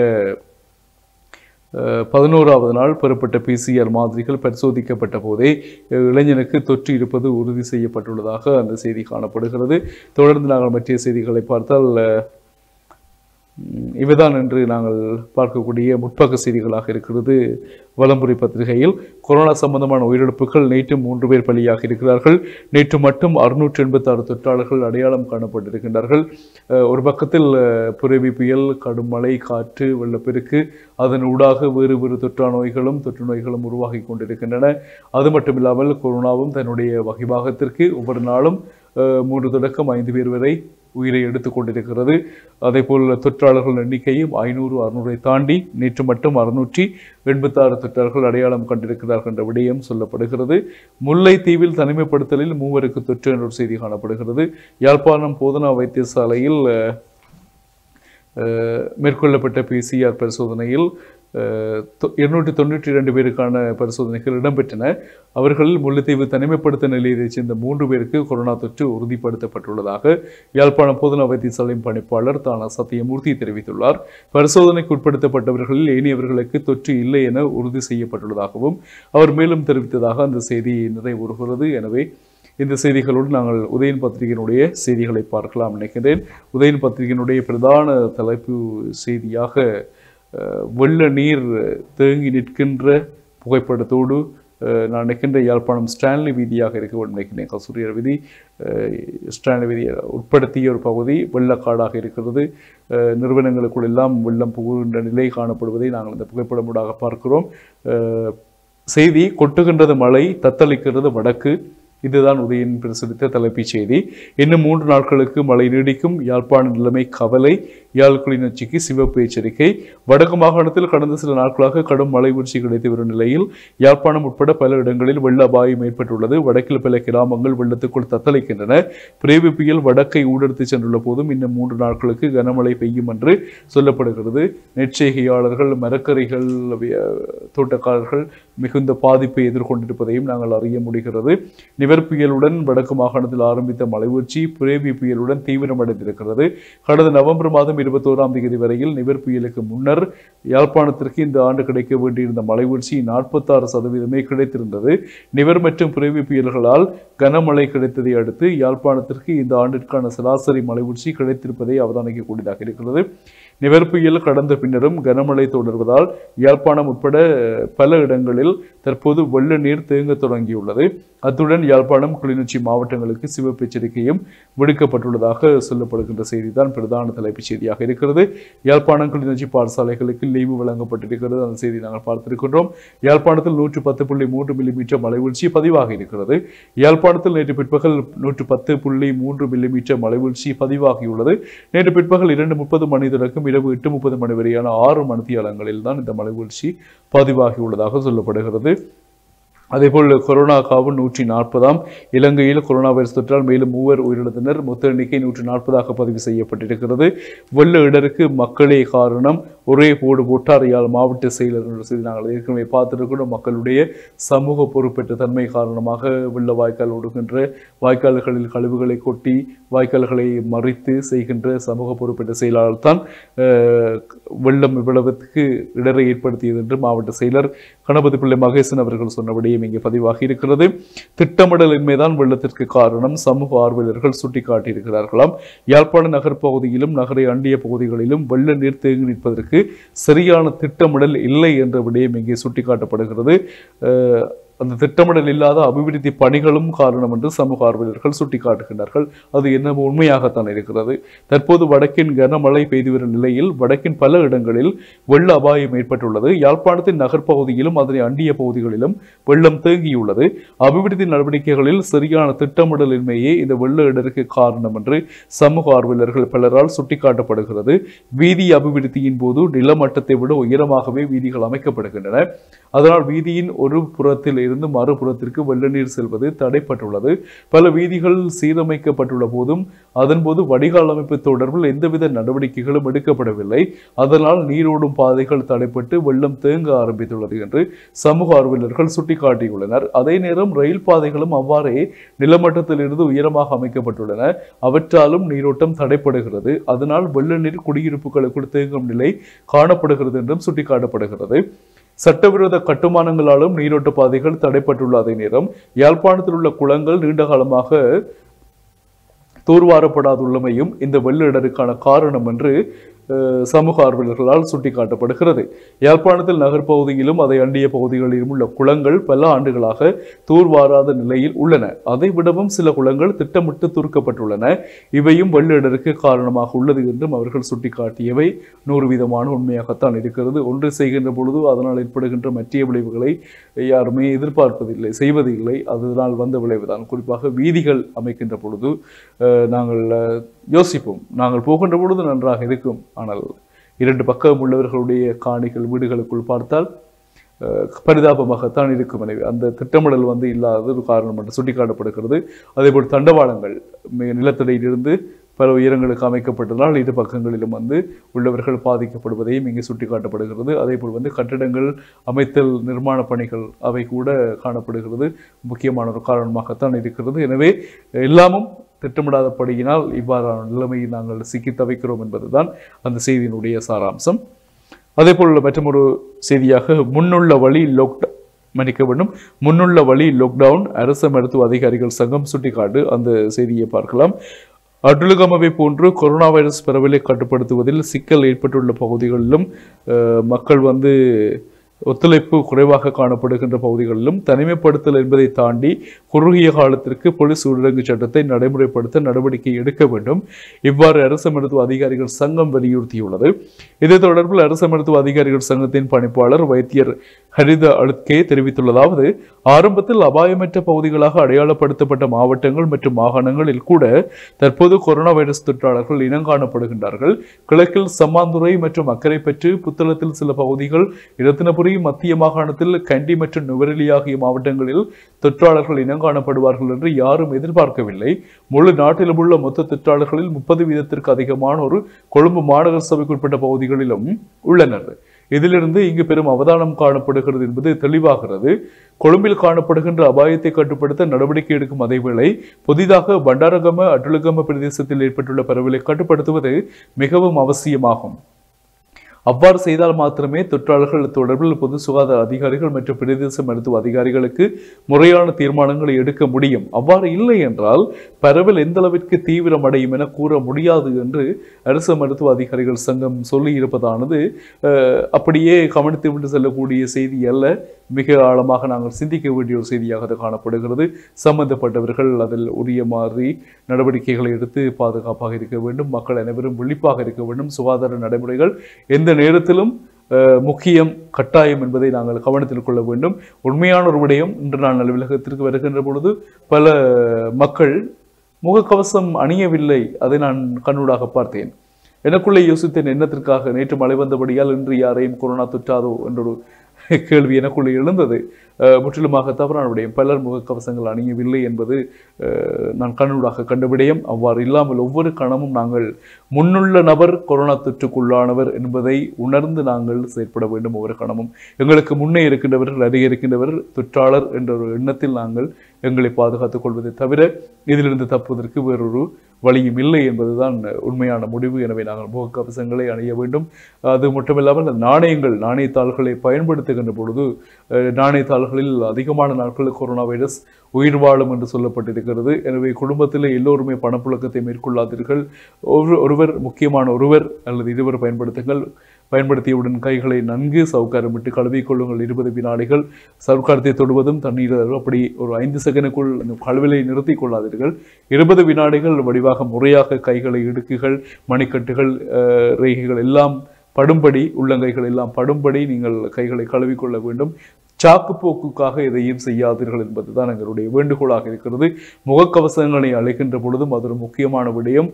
Speaker 1: அஹ், பதினோராவது நாள் பெறப்பட்ட பிசிஆர் மாதிரிகள் பரிசோதிக்கப்பட்ட போதே அஹ், இளைஞனுக்கு தொற்று இருப்பது உறுதி செய்யப்பட்டுள்ளதாக அந்த செய்தி காணப்படுகிறது தொடர்ந்து நாங்கள் மற்ற செய்திகளை பார்த்தால் அஹ், உம், இவைதான் என்று நாங்கள் பார்க்கக்கூடிய முற்பக்க செய்திகளாக இருக்கிறது வலம்புரி பத்திரிகையில் கொரோனா சம்பந்தமான உயிரிழப்புகள் நேற்று மூன்று பேர் பலியாக இருக்கிறார்கள் நேற்று மட்டும் அறுநூற்றி எண்பத்தி ஆறு தொற்றாளர்கள் அடையாளம் காணப்பட்டிருக்கின்றார்கள் அஹ், ஒரு பக்கத்தில் அஹ், புரவி புயல் கடும் மழை காற்று வெள்ளப்பெருக்கு அதன் ஊடாக வேறு வேறு தொற்றா நோய்களும் தொற்று நோய்களும் உருவாகி கொண்டிருக்கின்றன அது மட்டுமில்லாமல் கொரோனாவும் தன்னுடைய வகைபாகத்திற்கு ஒவ்வொரு நாளும் அஹ், மூன்று தொடக்கம் ஐந்து பேர் வரை உயிரை எடுத்துக் கொண்டிருக்கிறது அதேபோல் தொற்றாளர்கள் எண்ணிக்கையும் ஐநூறு அறுநூறை தாண்டி நேற்று மட்டும் அறுநூற்றி எண்பத்தாறு தொற்றாளர்கள் அடையாளம் கண்டிருக்கிறார்கள் என்ற விடயம் சொல்லப்படுகிறது முல்லைத்தீவில் தனிமைப்படுத்தலில் மூவருக்கு தொற்று என்ற ஒரு செய்தி காணப்படுகிறது யாழ்ப்பாணம் போதனா வைத்தியசாலையில் அஹ், அஹ், மேற்கொள்ளப்பட்ட பிசிஆர் பரிசோதனையில் இருநூற்றி தொண்ணூற்றி இரண்டு பேருக்கான பரிசோதனைகள் இடம்பெற்றன அவர்களில் முல்லைத்தீவு தனிமைப்படுத்த நிலையத்தைச் சேர்ந்த மூன்று பேருக்கு கொரோனா தொற்று உறுதிப்படுத்தப்பட்டுள்ளதாக யாழ்ப்பாணம் போதனா வைத்தியசாலையின் பணிப்பாளர் தானா சத்தியமூர்த்தி தெரிவித்துள்ளார் பரிசோதனைக்கு உட்படுத்தப்பட்டவர்களில் ஏனையவர்களுக்கு தொற்று இல்லை என உறுதி செய்யப்பட்டுள்ளதாகவும் அவர் மேலும் தெரிவித்ததாக அந்த செய்தி நிறைவுறுகிறது எனவே இந்த செய்திகளோடு நாங்கள் உதயன் பத்திரிகையினுடைய செய்திகளை பார்க்கலாம் நினைக்கிறேன் உதயன் பத்திரிகையினுடைய பிரதான தலைப்பு செய்தியாக அஹ், வெள்ள நீர் தேங்கி நிற்கின்ற புகைப்படத்தோடு அஹ், நான் நிற்கின்ற யாழ்ப்பாணம் ஸ்டான்லி வீதியாக இருக்க வேண்டும் நினைக்கிறேன் கசூரியர் வீதி அஹ், ஸ்டான்லி வீதியை உட்படுத்திய ஒரு பகுதி வெள்ளக்காடாக இருக்கிறது அஹ், நிறுவனங்களுக்குள் எல்லாம் வெள்ளம் புகுகின்ற நிலை காணப்படுவதை நாங்கள் இந்த புகைப்படமூடாக பார்க்கிறோம் அஹ், செய்தி கொட்டுகின்றது மழை தத்தளிக்கிறது வடக்கு இதுதான் உதயன் பிரசுரித்த தலைப்புச் செய்தி இன்னும் மூன்று நாட்களுக்கு மழை நீடிக்கும் யாழ்ப்பாண நிலைமை கவலை யாழ் கிளிநொச்சிக்கு சிவப்பு எச்சரிக்கை வடக்கு மாகாணத்தில் கடந்த சில நாட்களாக கடும் மழை வீழ்ச்சி கிடைத்து வரும் நிலையில் யாழ்ப்பாணம் உட்பட பல இடங்களில் வெள்ள அபாயம் ஏற்பட்டுள்ளது வடக்கில் பல கிராமங்கள் வெள்ளத்துக்குள் தத்தளிக்கின்றன பிரேவி புயல் வடக்கை ஊடெடுத்து சென்றுள்ள போதும் இன்னும் மூன்று நாட்களுக்கு கனமழை பெய்யும் என்று சொல்லப்படுகிறது நெற்செய்கையாளர்கள் மரக்கறிகள் வி- தோட்டக்காரர்கள் மிகுந்த பாதிப்பை எதிர்கொண்டிருப்பதையும் நாங்கள் அறிய முடிகிறது நிவர் புயலுடன் வடக்கு மாகாணத்தில் ஆரம்பித்த மழைவீழ்ச்சி புரேவி புயலுடன் தீவிரமடைந்திருக்கிறது கடந்த நவம்பர் மாதம் இருபத்தோராம் தேதி வரையில் நிவர் புயலுக்கு முன்னர் யாழ்ப்பாணத்திற்கு இந்த ஆண்டு கிடைக்க வேண்டியிருந்த மழைவீழ்ச்சி நாற்பத்தாறு சதவீதமே கிடைத்திருந்தது நிவர் மற்றும் புரேவி புயல்களால் கனமழை கிடைத்ததை அடுத்து யாழ்ப்பாணத்திற்கு இந்த ஆண்டிற்கான சராசரி மழைவீழ்ச்சி கிடைத்திருப்பதை அவதானிக்கக்கூடியதாக இருக்கிறது நிவர் புயல் கடந்த பின்னரும் கனமழை தொடர்வதால் யாழ்ப்பாணம் உட்பட பல இடங்களில் தற்போது வெள்ள நீர் தேங்க தொடங்கியுள்ளது அத்துடன் யாழ்ப்பாணம் கிளிநொச்சி மாவட்டங்களுக்கு சிவப்பு எச்சரிக்கையும் விடுக்கப்பட்டுள்ளதாக சொல்லப்படுகின்ற செய்திதான் பிரதான தலைப்புச் செய்தியாக இருக்கிறது யாழ்ப்பாணம் கிளிநொச்சி பாடசாலைகளுக்கு லீவு வழங்கப்பட்டிருக்கிறது அந்த செய்தி நாங்கள் பார்த்திருக்கின்றோம் யாழ்ப்பாணத்தில் நூற்று பத்து புள்ளி மூன்று மில்லிமீட்டர் மழை வீழ்ச்சி பதிவாகி இருக்கிறது யாழ்ப்பாணத்தில் நேற்று பிற்பகல் நூற்று பத்து புள்ளி மூன்று மில்லிமீட்டர் மழை வீழ்ச்சி பதிவாகியுள்ளது நேற்று பிற்பகல் இரண்டு முப்பது மணி தொடக்கம் இரவு எட்டு முப்பது மணி வரையான ஆறு மணித்தியாலங்களில் தான் இந்த மழை வீழ்ச்சி பதிவாகியுள்ளதாக சொல்லப்படுகிறது அதேபோல் கொரோனா காவு நூற்றி நாற்பதாம் இலங்கையில் கொரோனா வைரஸ் தொற்றால் மேலும் மூவர் உயிரிழந்தனர் மொத்த எண்ணிக்கை நூற்றி நாற்பதாக பதிவு செய்யப்பட்டிருக்கிறது வெள்ள இடருக்கு மக்களே காரணம் ஒரே போடு போட்டார் யாழ் மாவட்ட செயலர் என்ற செய்தி நாங்கள் ஏற்கனவே பார்த்திருக்கிறோம் மக்களுடைய சமூக பொறுப்பேற்ற தன்மை காரணமாக வெள்ள வாய்க்கால் ஓடுகின்ற வாய்க்கால்களில் கழிவுகளை கொட்டி வாய்க்கால்களை மறித்து செய்கின்ற சமூக பொறுப்பேற்ற செயலாளர் தான் அஹ், வெள்ளம் இவ்வளவுக்கு இடரை ஏற்படுத்தியது என்று மாவட்ட செயலர் கணபதி பிள்ளை மகேசன் அவர்கள் சொன்ன விடயம் இங்கே பதிவாகி இருக்கிறது திட்டமிடலின்மைதான் வெள்ளத்திற்கு காரணம் சமூக ஆர்வலர்கள் சுட்டிக்காட்டியிருக்கிறார்களாம் யாழ்ப்பாண நகர் பகுதியிலும் நகரை அண்டிய பகுதிகளிலும் வெள்ள நீர் தேங்கி நிற்பதற்கு சரியான திட்டமிடல் இல்லை என்ற விடயம் இங்கே சுட்டிக்காட்டப்படுகிறது அஹ், அந்த திட்டமிடல் இல்லாத அபிவிருத்தி பணிகளும் காரணம் என்று சமூக ஆர்வலர்கள் சுட்டிக்காட்டுகின்றார்கள் அது என்னமோ உண்மையாகத்தான் இருக்கிறது தற்போது வடக்கின் கனமழை பெய்து வரும் நிலையில் வடக்கின் பல இடங்களில் வெள்ள அபாயம் ஏற்பட்டுள்ளது யாழ்ப்பாணத்தின் நகர்ப்பகுதியிலும் அதனை அண்டிய பகுதிகளிலும் வெள்ளம் தேங்கியுள்ளது அபிவிருத்தி நடவடிக்கைகளில் சரியான திட்டமிடலின்மையே இந்த வெள்ள இடருக்கு காரணம் என்று சமூக ஆர்வலர்கள் பலரால் சுட்டிக்காட்டப்படுகிறது வீதி அபிவிருத்தியின் போது நிலமட்டத்தை விட உயரமாகவே வீதிகள் அமைக்கப்படுகின்றன அதனால் வீதியின் ஒரு புறத்தில் இருந்து மறுபுறத்திற்கு வெள்ள நீர் செல்வது தடைப்பட்டுள்ளது பல வீதிகள் சீரமைக்கப்பட்டுள்ள போதும் அதன்போது வடிகால் அமைப்பு தொடர்பில் எந்தவித நடவடிக்கைகளும் எடுக்கப்படவில்லை அதனால் நீரோடும் பாதைகள் தடைப்பட்டு வெள்ளம் தேங்க ஆரம்பித்துள்ளது என்று சமூக ஆர்வலர்கள் சுட்டிக்காட்டியுள்ளனர் அதே நேரம் ரயில் பாதைகளும் அவ்வாறே நிலமட்டத்திலிருந்து உயரமாக அமைக்கப்பட்டுள்ளன அவற்றாலும் நீரோட்டம் தடைப்படுகிறது அதனால் வெள்ள நீர் குடியிருப்புகளுக்குள் தேங்கும் நிலை காணப்படுகிறது என்றும் சுட்டிக்காட்டப்படுகிறது சட்டவிரோத கட்டுமானங்களாலும் நீரோட்ட பாதைகள் தடைப்பட்டுள்ள அதே நேரம் யாழ்ப்பாணத்தில் உள்ள குளங்கள் நீண்ட காலமாக தூர்வாரப்படாதுள்ளமையும் இந்த வெள்ள இடருக்கான காரணம் என்று அஹ், சமூக ஆர்வலர்களால் சுட்டிக்காட்டப்படுகிறது யாழ்ப்பாணத்தில் நகர்ப்பகுதியிலும் அதை அண்டிய பகுதிகளிலும் உள்ள குளங்கள் பல ஆண்டுகளாக தூர்வாராத நிலையில் உள்ளன அதை விடவும் சில குளங்கள் திட்டமிட்டு தூர்க்கப்பட்டுள்ளன இவையும் வெள்ள இடருக்கு காரணமாக உள்ளது என்றும் அவர்கள் சுட்டிக்காட்டியவை நூறு வீதமான உண்மையாகத்தான் இருக்கிறது ஒன்று செய்கின்ற பொழுது அதனால் ஏற்படுகின்ற மற்றிய விளைவுகளை யாருமே எதிர்பார்ப்பதில்லை செய்வதில்லை அதனால் வந்த விளைவுதான் குறிப்பாக வீதிகள் அமைக்கின்ற பொழுது அஹ், நாங்கள் அஹ், யோசிப்போம் நாங்கள் போகின்ற பொழுது நன்றாக இருக்கும் ஆனால் இரண்டு பக்கம் உள்ளவர்களுடைய காணிகள் வீடுகளுக்குள் பார்த்தால் அஹ், பரிதாபமாகத்தான் இருக்கும் எனவே அந்த திட்டமிடல் வந்து இல்லாதது ஒரு காரணம் என்று சுட்டிக்காட்டப்படுகிறது அதேபோல் தண்டவாளங்கள் மிக நிலத்தடியிலிருந்து பல உயரங்களுக்கு அமைக்கப்பட்டதால் இரு பக்கங்களிலும் வந்து உள்ளவர்கள் பாதிக்கப்படுவதையும் இங்கே சுட்டிக்காட்டப்படுகிறது அதேபோல் வந்து கட்டிடங்கள் அமைத்தல் நிர்மாண பணிகள் அவை கூட காணப்படுகிறது முக்கியமான ஒரு காரணமாகத்தான் இருக்கிறது எனவே எல்லாமும் திட்டமிடாதபடியினால் இவ்வாறான நிலைமையை நாங்கள் சிக்கி தவிக்கிறோம் என்பதுதான் அந்த செய்தியினுடைய சாராம்சம் அதேபோல் மற்றொரு செய்தியாக முன்னுள்ள வழி லாக்டவுன் மன்னிக்க வேண்டும் முன்னுள்ள வழி லாக்டவுன் அரசு மருத்துவ அதிகாரிகள் சங்கம் சுட்டிக்காட்டு அந்த செய்தியை பார்க்கலாம் அட்டுலுகமவை போன்று கொரோனா வைரஸ் பரவலை கட்டுப்படுத்துவதில் சிக்கல் ஏற்பட்டுள்ள பகுதிகளிலும் அஹ், மக்கள் வந்து ஒத்துழைப்பு குறைவாக காணப்படுகின்ற பகுதிகளிலும் தனிமைப்படுத்தல் என்பதை தாண்டி குறுகிய காலத்திற்கு பொலிஸ் ஊரடங்கு சட்டத்தை நடைமுறைப்படுத்த நடவடிக்கை எடுக்க வேண்டும் இவ்வாறு அரசு மருத்துவ அதிகாரிகள் சங்கம் வலியுறுத்தியுள்ளது இது தொடர்பில் அரசு மருத்துவ அதிகாரிகள் சங்கத்தின் பணிப்பாளர் வைத்தியர் ஹரித அழுத்கே தெரிவித்துள்ளதாவது ஆரம்பத்தில் அபாயமற்ற பகுதிகளாக அடையாளப்படுத்தப்பட்ட மாவட்டங்கள் மற்றும் மாகாணங்களில் கூட தற்போது கொரோனா வைரஸ் தொற்றாளர்கள் இனங்காணப்படுகின்றார்கள் கிழக்கில் சம்மாந்துறை மற்றும் அக்கரைப்பற்று புத்தளத்தில் சில பகுதிகள் இரத்தினபுரி மத்திய மாகாணத்தில் கண்டி மற்றும் நுவரெலி ஆகிய மாவட்டங்களில் தொற்றாளர்கள் இனங்காணப்படுவார்கள் என்று யாரும் எதிர்பார்க்கவில்லை முழு நாட்டிலும் உள்ள மொத்த தொற்றாளர்களில் முப்பது வீதத்திற்கு அதிகமானோர் கொழும்பு மாநகர சபைக்குட்பட்ட பகுதிகளிலும் உள்ளனர் இதிலிருந்து இங்கு பெரும் அவதானம் காணப்படுகிறது என்பது தெளிவாகிறது கொழும்பில் காணப்படுகின்ற அபாயத்தை கட்டுப்படுத்த நடவடிக்கை எடுக்கும் அதேவேளை புதிதாக பண்டாரகம அட்டுலகம பிரதேசத்தில் ஏற்பட்டுள்ள பரவலை கட்டுப்படுத்துவது மிகவும் அவசியமாகும் அவ்வாறு செய்தால் மாத்திரமே தொற்றாளர்கள் தொடர்பில் பொது சுகாதார அதிகாரிகள் மற்றும் பிரதேச மருத்துவ அதிகாரிகளுக்கு முறையான தீர்மானங்களை எடுக்க முடியும் அவ்வாறு இல்லை என்றால் பரவல் எந்த அளவிற்கு தீவிரமடையும் என கூற முடியாது என்று அரசு மருத்துவ அதிகாரிகள் சங்கம் சொல்லி இருப்பதானது அஹ், அப்படியே கவனித்து விட்டு செல்லக்கூடிய செய்தி அல்ல மிக ஆழமாக நாங்கள் சிந்திக்க வேண்டிய ஒரு செய்தியாக அது காணப்படுகிறது சம்பந்தப்பட்டவர்கள் அதில் உரிய மாதிரி நடவடிக்கைகளை எடுத்து பாதுகாப்பாக இருக்க வேண்டும் மக்கள் அனைவரும் விழிப்பாக இருக்க வேண்டும் சுகாதார நடைமுறைகள் எந்த நேரத்திலும் அஹ், முக்கியம் கட்டாயம் என்பதை நாங்கள் கவனத்தில் கொள்ள வேண்டும் உண்மையான ஒரு விடயம் இன்று நான் அலுவலகத்திற்கு வருகின்ற பொழுது பல மக்கள் முகக்கவசம் அணியவில்லை அதை நான் கண்ணூடாக பார்த்தேன் எனக்குள்ளே யோசித்தேன் எண்ணத்திற்காக நேற்று மழை வந்தபடியால் இன்று யாரையும் கொரோனா தொற்றாதோ என்றொரு கேள்வி எனக்குள்ளே எழுந்தது அஹ், முற்றிலுமாக தவறான விடயம் பலர் முகக்கவசங்கள் அணியவில்லை என்பது அஹ், நான் கண்ணூடாக கண்ட விடயம் அவ்வாறு இல்லாமல் ஒவ்வொரு கணமும் நாங்கள் முன்னுள்ள நபர் கொரோனா தொற்றுக்குள்ளானவர் என்பதை உணர்ந்து நாங்கள் செயற்பட வேண்டும் ஒவ்வொரு கணமும் எங்களுக்கு முன்னே இருக்கின்றவர்கள் அருகே இருக்கின்றவர் தொற்றாளர் என்ற ஒரு எண்ணத்தில் நாங்கள் எங்களை பாதுகாத்துக் கொள்வதை தவிர இதிலிருந்து தப்புவதற்கு வேறொரு வழியும் இல்லை என்பதுதான் உண்மையான முடிவு எனவே நாங்கள் முகக்கவசங்களை அணிய வேண்டும் அது மட்டுமில்லாமல் அந்த நாணயங்கள் நாணயத்தாள்களை பயன்படுத்துகின்ற பொழுது அஹ், நாணயத்தாள்களில் அதிகமான நாட்கள் கொரோனா வைரஸ் உயிர் வாழும் என்று சொல்லப்பட்டிருக்கிறது எனவே குடும்பத்தில் எல்லோருமே பணப்புழக்கத்தை மேற்கொள்ளாதீர்கள் ஒரு ஒருவர் முக்கியமான ஒருவர் அல்லது இருவர் பயன்படுத்துங்கள் பயன்படுத்தியவுடன் கைகளை நன்கு சவுக்காரமிட்டு கழுவிக் கொள்ளுங்கள் இருபது வினாடிகள் சவுக்காரத்தை தொடுவதும் தண்ணீர் அப்படி ஒரு ஐந்து செகண்டுக்குள் அந்த கழுவிலை நிறுத்திக் கொள்ளாதீர்கள் இருபது வினாடிகள் வடிவாக முறையாக கைகளை இடுக்குகள் மணிக்கட்டுகள் அஹ், ரேகைகள் எல்லாம் படும்படி உள்ளங்கைகள் எல்லாம் படும்படி நீங்கள் கைகளை கழுவிக்கொள்ள வேண்டும் சாக்குப்போக்குக்காக எதையும் செய்யாதீர்கள் என்பதுதான் எங்களுடைய வேண்டுகோளாக இருக்கிறது முகக்கவசங்களை அழைக்கின்ற பொழுதும் அது ஒரு முக்கியமான விடயம்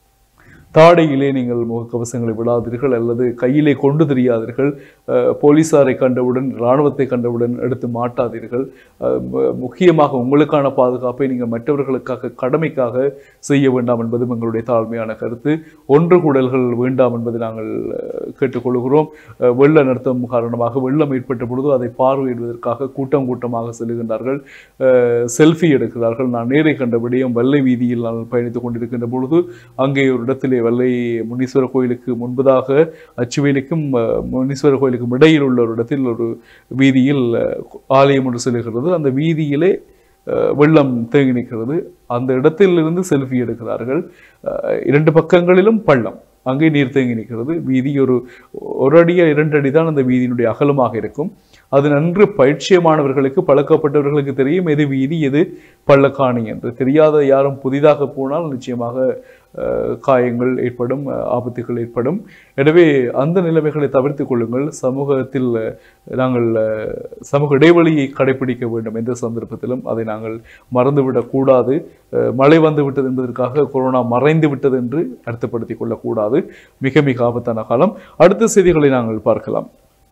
Speaker 1: தாடையிலே நீங்கள் முகக்கவசங்களை விடாதீர்கள் அல்லது கையிலே கொண்டு தெரியாதீர்கள் அஹ், போலீசாரை கண்டவுடன் இராணுவத்தை கண்டவுடன் எடுத்து மாட்டாதீர்கள் அஹ், மு- முக்கியமாக உங்களுக்கான பாதுகாப்பை நீங்கள் மற்றவர்களுக்காக கடமைக்காக செய்ய வேண்டாம் என்பதும் எங்களுடைய தாழ்மையான கருத்து ஒன்று கூடல்கள் வேண்டாம் என்பதை நாங்கள் அஹ், கேட்டுக்கொள்கிறோம் அஹ், வெள்ள நிறுத்தம் காரணமாக வெள்ளம் ஏற்பட்ட பொழுது அதை பார்வையிடுவதற்காக கூட்டம் கூட்டமாக செல்கின்றார்கள் அஹ், செல்ஃபி எடுக்கிறார்கள் நான் நேரை கண்ட விடயம் வெள்ளை வீதியில் நான் பயணித்துக் கொண்டிருக்கின்ற பொழுது அங்கே ஒரு இடத்திலே வெள்ளை முனீஸ்வரர் கோயிலுக்கு முன்பதாக அச்சுவேலுக்கும் அஹ், முனீஸ்வரர் கோயிலுக்கும் இடையில் உள்ள ஒரு இடத்தில் ஒரு வீதியில் அஹ், ஆலயம் ஒன்று செல்கிறது அந்த வீதியிலே அஹ், வெள்ளம் தேங்கி நிற்கிறது அந்த இடத்திலிருந்து செல்ஃபி எடுக்கிறார்கள் அஹ், இரண்டு பக்கங்களிலும் பள்ளம் அங்கே நீர் தேங்கி நிற்கிறது வீதி ஒரு ஒரு அடியா இரண்டு அடி தான் அந்த வீதியினுடைய அகலமாக இருக்கும் அது நன்கு பயிற்சியமானவர்களுக்கு பழக்கப்பட்டவர்களுக்கு தெரியும் எது வீதி எது பள்ளக்காணி என்று தெரியாத யாரும் புதிதாக போனால் நிச்சயமாக அஹ், காயங்கள் ஏற்படும் அஹ், ஆபத்துகள் ஏற்படும் எனவே அந்த நிலைமைகளை தவிர்த்துக் கொள்ளுங்கள் சமூகத்தில் அஹ், நாங்கள் அஹ், சமூக இடைவெளியை கடைபிடிக்க வேண்டும் எந்த சந்தர்ப்பத்திலும் அதை நாங்கள் மறந்துவிடக் கூடாது அஹ், மழை வந்து விட்டது என்பதற்காக கொரோனா மறைந்து விட்டது என்று அர்த்தப்படுத்திக் கொள்ளக்கூடாது மிக மிக ஆபத்தான காலம் அடுத்த செய்திகளை நாங்கள் பார்க்கலாம்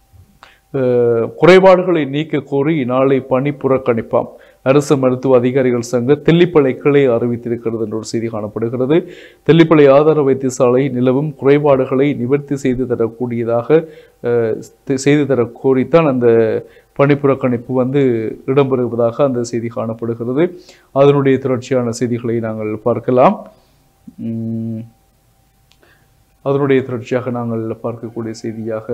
Speaker 1: அஹ், குறைபாடுகளை நீக்க கோரி நாளை பணி புறக்கணிப்பாம் அரசு மருத்துவ அதிகாரிகள் சங்க தெல்லிப்பளை கிளை அறிவித்திருக்கிறது என்ற ஒரு செய்தி காணப்படுகிறது தெல்லிப்பளை ஆதார வைத்தியசாலை நிலவும் குறைபாடுகளை நிவர்த்தி செய்து தரக்கூடியதாக அஹ், தி- செய்து தர கோரித்தான் அந்த பணி புறக்கணிப்பு வந்து இடம்பெறுவதாக அந்த செய்தி காணப்படுகிறது அதனுடைய தொடர்ச்சியான செய்திகளை நாங்கள் பார்க்கலாம் உம், அதனுடைய தொடர்ச்சியாக நாங்கள் பார்க்கக்கூடிய செய்தியாக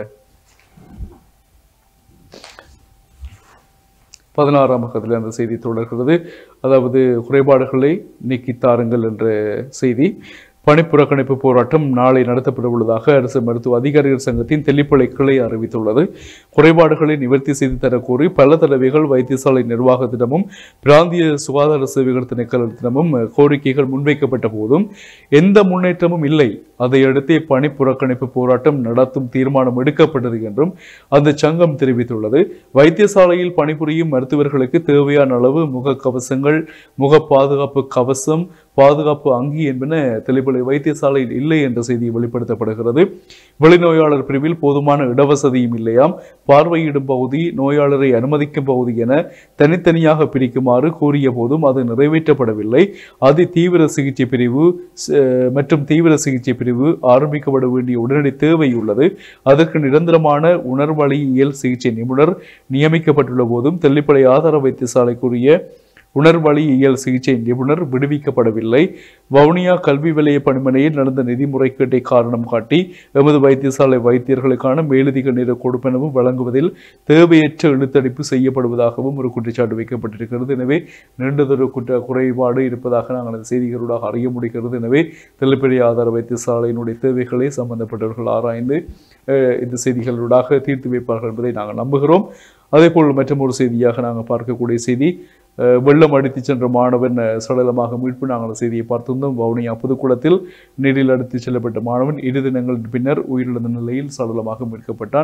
Speaker 1: பதினாறாம் பக்கத்தில் அந்த செய்தி தொடர்கிறது அதாவது குறைபாடுகளை நீக்கித் தாருங்கள் என்ற செய்தி பணிப்புறக்கணிப்பு போராட்டம் நாளை நடத்தப்பட உள்ளதாக அரசு மருத்துவ அதிகாரிகள் சங்கத்தின் தெல்லிப்பளை கிளை அறிவித்துள்ளது குறைபாடுகளை நிவர்த்தி செய்து தர கோரி பல தடவைகள் வைத்தியசாலை நிர்வாகத்திடமும் பிராந்திய சுகாதார சேவைகள் திணைக்களத்திடமும் கோரிக்கைகள் முன்வைக்கப்பட்ட போதும் எந்த முன்னேற்றமும் இல்லை அதையடுத்தே பணி புறக்கணிப்பு போராட்டம் நடத்தும் தீர்மானம் எடுக்கப்பட்டது என்றும் அந்த சங்கம் தெரிவித்துள்ளது வைத்தியசாலையில் பணிபுரியும் மருத்துவர்களுக்கு தேவையான அளவு முக கவசங்கள் முக பாதுகாப்பு கவசம் பாதுகாப்பு அங்கி என்பன தெளிப்பளை வைத்தியசாலையில் இல்லை என்ற செய்தி வெளிப்படுத்தப்படுகிறது வெளிநோயாளர் பிரிவில் போதுமான இடவசதியும் இல்லையாம் பார்வையிடும் பகுதி நோயாளரை அனுமதிக்கும் பகுதி என தனித்தனியாக பிரிக்குமாறு கூறிய போதும் அது நிறைவேற்றப்படவில்லை அதி தீவிர சிகிச்சை பிரிவு ச- மற்றும் தீவிர சிகிச்சை பிரிவு ஆரம்பிக்கப்பட வேண்டிய உடனடி தேவை உள்ளது அதற்கு நிரந்தரமான உணர்வழியியல் சிகிச்சை நிபுணர் நியமிக்கப்பட்டுள்ள போதும் தெல்லிப்பளை ஆதார வைத்தியசாலைக்குரிய உணர்வழியியல் சிகிச்சை நிபுணர் விடுவிக்கப்படவில்லை வவுனியா கல்வி வலய பணிமனையில் நடந்த நிதி முறைகேட்டை காரணம் காட்டி எமது வைத்தியசாலை வைத்தியர்களுக்கான மேலதிக நேர கொடுப்பனவும் வழங்குவதில் தேவையற்ற இழுத்தடிப்பு செய்யப்படுவதாகவும் ஒரு குற்றச்சாட்டு வைக்கப்பட்டிருக்கிறது எனவே நீண்டதொரு குற்ற குறைபாடு இருப்பதாக நாங்கள் அந்த செய்திகளூடாக அறிய முடிகிறது எனவே தெல்லிப்பள்ளி ஆதார வைத்தியசாலையினுடைய தேவைகளை சம்பந்தப்பட்டவர்கள் ஆராய்ந்து அஹ், இந்த செய்திகளூடாக தீர்த்து வைப்பார்கள் என்பதை நாங்கள் நம்புகிறோம் அதேபோல் மற்றும் ஒரு செய்தியாக நாங்கள் பார்க்கக்கூடிய செய்தி அஹ், வெள்ளம் அடித்துச் சென்ற மாணவன் அஹ், சடலமாக மீட்பு நாங்கள் அந்த செய்தியை பார்த்திருந்தோம் வவுனியா புதுக்குளத்தில் நீரில் அடித்துச் செல்லப்பட்ட மாணவன் இரு தினங்களின் பின்னர் உயிரிழந்த நிலையில் சடலமாக மீட்கப்பட்டான்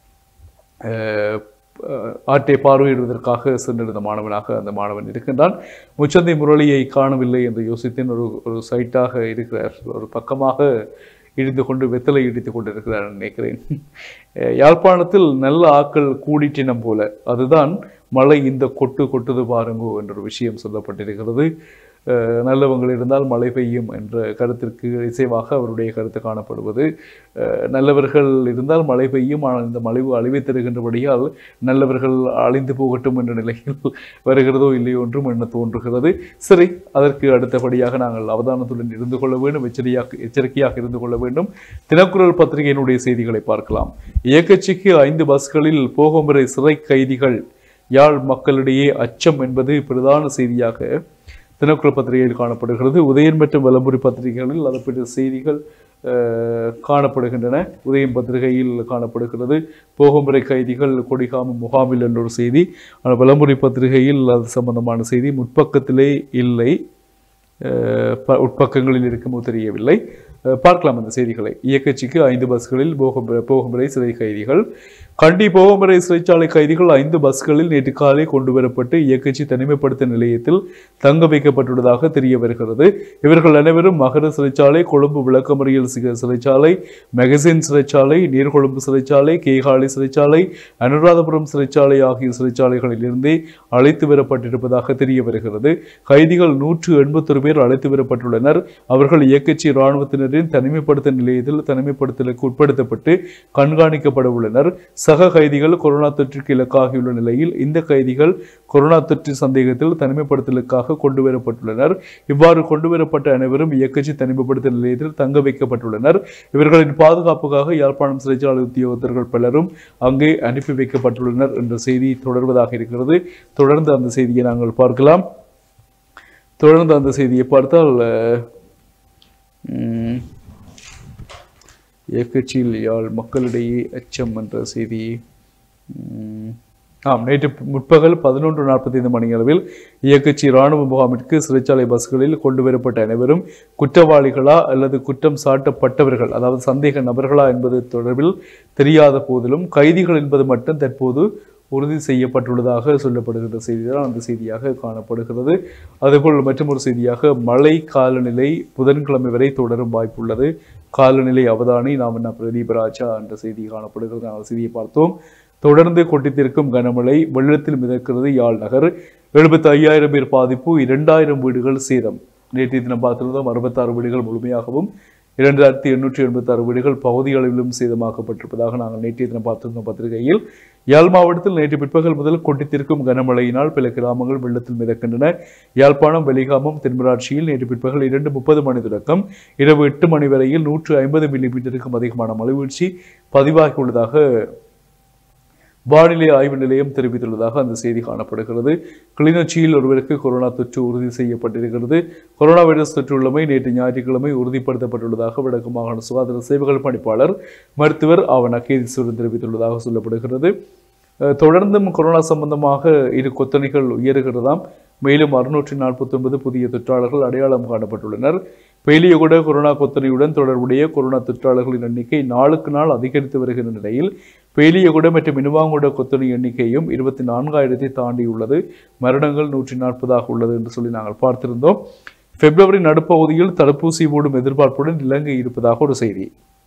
Speaker 1: அஹ், அஹ், ஆட்டை பார்வையிடுவதற்காக சென்றிருந்த மாணவனாக அந்த மாணவன் இருக்கின்றான் முச்சந்தை முரளியை காணவில்லை என்று யோசித்தேன் ஒரு ஒரு சைட்டாக இருக்கிறார் ஒரு பக்கமாக இடிந்து கொண்டு வெத்தலை இடித்துக் கொண்டிருக்கிறார் நினைக்கிறேன் அஹ், யாழ்ப்பாணத்தில் நல்ல ஆக்கள் கூடிட்டினம் போல அதுதான் மழை இந்த கொட்டு கொட்டுது பாருங்கோ என்ற ஒரு விஷயம் சொல்லப்பட்டிருக்கிறது அஹ், நல்லவங்கள் இருந்தால் மழை பெய்யும் என்ற கருத்திற்கு இசைவாக அவருடைய கருத்து காணப்படுவது அஹ், நல்லவர்கள் இருந்தால் மழை பெய்யும் ஆனால் இந்த மழைவு அழிவை தருகின்றபடியால் நல்லவர்கள் அழிந்து போகட்டும் என்ற நிலையில் வருகிறதோ இல்லையோ என்றும் எண்ண தோன்றுகிறது சரி அதற்கு அடுத்தபடியாக நாங்கள் அவதானத்துடன் இருந்து கொள்ள வேண்டும் எச்சரிக்கையாக எச்சரிக்கையாக இருந்து கொள்ள வேண்டும் தினக்குரல் பத்திரிகையினுடைய செய்திகளை பார்க்கலாம் இயக்கச்சிக்கு ஐந்து பஸ்களில் போகும் வரை சிறை கைதிகள் யாழ் மக்களிடையே அச்சம் என்பது பிரதான செய்தியாக தினக்குரல் பத்திரிகையில் காணப்படுகிறது உதயன் மற்றும் வலம்புரி பத்திரிகைகளில் அது பற்றிய செய்திகள் அஹ், காணப்படுகின்றன உதயம் பத்திரிகையில் காணப்படுகிறது போகும் வரை கைதிகள் கொடிகாமம் முகாமில் என்ற ஒரு செய்தி ஆனால் வலம்புரி பத்திரிகையில் அது சம்பந்தமான செய்தி முற்பக்கத்திலே இல்லை அஹ், ப- உட்பக்கங்களில் இருக்குமோ தெரியவில்லை அஹ், பார்க்கலாம் அந்த செய்திகளை இயக்கச்சிக்கு ஐந்து பஸ்களில் போகும் போகும் வரை சிறை கைதிகள் கண்டி போகும் வரை சிறைச்சாலை கைதிகள் ஐந்து பஸ்களில் நேற்று காலை கொண்டு வரப்பட்டு இயக்கச்சி தனிமைப்படுத்த நிலையத்தில் தங்க வைக்கப்பட்டுள்ளதாக தெரிய வருகிறது இவர்கள் அனைவரும் மகர சிறைச்சாலை கொழும்பு விளக்கமறியல் சிக- சிறைச்சாலை மெகசின் சிறைச்சாலை நீர்கொழும்பு சிறைச்சாலை கேகாலி சிறைச்சாலை அனுராதபுரம் சிறைச்சாலை ஆகிய சிறைச்சாலைகளில் இருந்தே அழைத்து வரப்பட்டிருப்பதாக தெரிய வருகிறது கைதிகள் நூற்று எண்பத்தொரு பேர் அழைத்து வரப்பட்டுள்ளனர் அவர்கள் இயக்கச்சி இராணுவத்தினரின் தனிமைப்படுத்த நிலையத்தில் தனிமைப்படுத்தலுக்கு உட்படுத்தப்பட்டு கண்காணிக்கப்பட உள்ளனர் சக கைதிகள் கொரோனா தொற்றுக்கு இலக்காகியுள்ள நிலையில் இந்த கைதிகள் கொரோனா தொற்று சந்தேகத்தில் தனிமைப்படுத்தலுக்காக கொண்டு வரப்பட்டுள்ளனர் இவ்வாறு கொண்டு வரப்பட்ட அனைவரும் இயக்கச்சி தனிமைப்படுத்த நிலையத்தில் தங்க வைக்கப்பட்டுள்ளனர் இவர்களின் பாதுகாப்புக்காக யாழ்ப்பாணம் சிறைச்சாலை உத்தியோகத்தர்கள் பலரும் அங்கே அனுப்பி வைக்கப்பட்டுள்ளனர் என்ற செய்தி தொடர்வதாக இருக்கிறது தொடர்ந்து அந்த செய்தியை நாங்கள் பார்க்கலாம் தொடர்ந்து அந்த செய்தியை பார்த்தால் அஹ், உம், இயக்கச்சியில் யாழ் மக்களிடையே அச்சம் என்ற செய்தி உம், ஆம் நேற்று முற்பகல் பதினொன்று நாற்பத்தைந்து மணி அளவில் இயக்கச்சி இராணுவ முகாமிற்கு சிறைச்சாலை பஸ்களில் கொண்டு வரப்பட்ட அனைவரும் குற்றவாளிகளா அல்லது குற்றம் சாட்டப்பட்டவர்கள் அதாவது சந்தேக நபர்களா என்பது தொடர்பில் தெரியாத போதிலும் கைதிகள் என்பது மட்டும் தற்போது உறுதி செய்யப்பட்டுள்ளதாக சொல்லப்படுகின்ற செய்திதான் அந்த செய்தியாக காணப்படுகிறது அதுபோல் மற்றொரு செய்தியாக மழை காலநிலை புதன்கிழமை வரை தொடரும் வாய்ப்புள்ளது காலநிலை அவதானி நாம் என்ன பிரதீபராஜா என்ற செய்தி காணப்படுகிறது அந்த செய்தியை பார்த்தோம் தொடர்ந்து கொட்டித்திருக்கும் கனமழை வெள்ளத்தில் மிதக்கிறது யாழ் நகர் எழுபத்தி ஐயாயிரம் பேர் பாதிப்பு இரண்டாயிரம் வீடுகள் சேதம் நேற்றைய தினம் பார்த்திருந்தோம் அறுபத்தாறு வீடுகள் முழுமையாகவும் இரண்டாயிரத்தி எண்ணூற்றி எண்பத்தாறு வீடுகள் பகுதி அளவிலும் சேதமாக்கப்பட்டிருப்பதாக நாங்கள் நேற்றைய தினம் பார்த்திருந்தோம் பத்திரிகையில் யாழ் மாவட்டத்தில் நேற்று பிற்பகல் முதல் கொட்டித்திருக்கும் கனமழையினால் பல கிராமங்கள் வெள்ளத்தில் மிதக்கின்றன யாழ்ப்பாணம் வெளிகாமம் தென்மராட்சியில் நேற்று பிற்பகல் இரண்டு முப்பது மணி தொடக்கம் இரவு எட்டு மணி வரையில் நூற்று ஐம்பது மில்லிமீட்டருக்கும் அதிகமான மழைவீழ்ச்சி பதிவாகியுள்ளதாக வானிலை ஆய்வு நிலையம் தெரிவித்துள்ளதாக அந்த செய்தி காணப்படுகிறது கிளிநொச்சியில் ஒருவருக்கு கொரோனா தொற்று உறுதி செய்யப்பட்டிருக்கிறது கொரோனா வைரஸ் தொற்றுள்ளமை நேற்று ஞாயிற்றுக்கிழமை உறுதிப்படுத்தப்பட்டுள்ளதாக வடக்கு மாகாண சுகாதார சேவைகள் பணிப்பாளர் மருத்துவர் ஆவண கேதீஸ்வரன் தெரிவித்துள்ளதாக சொல்லப்படுகிறது அஹ், தொடர்ந்தும் கொரோனா சம்பந்தமாக இரு கொத்தணிகள் உயருகிறதாம் மேலும் அறுநூற்றி நாற்பத்தொன்பது புதிய தொற்றாளர்கள் அடையாளம் காணப்பட்டுள்ளனர் பெயிலியகுட கொரோனா கொத்தனையுடன் தொடர்புடைய கொரோனா தொற்றாளர்களின் எண்ணிக்கை நாளுக்கு நாள் அதிகரித்து வருகின்ற நிலையில் பெயிலியகுட மற்றும் இனுவாங்குட கொத்தனை எண்ணிக்கையும் இருபத்தி நான்காயிரத்தை தாண்டியுள்ளது மரணங்கள் நூற்றி நாற்பதாக உள்ளது என்று சொல்லி நாங்கள் பார்த்திருந்தோம் பிப்ரவரி நடுப்பகுதியில் தடுப்பூசி போடும் எதிர்பார்ப்புடன் இலங்கை இருப்பதாக ஒரு செய்தி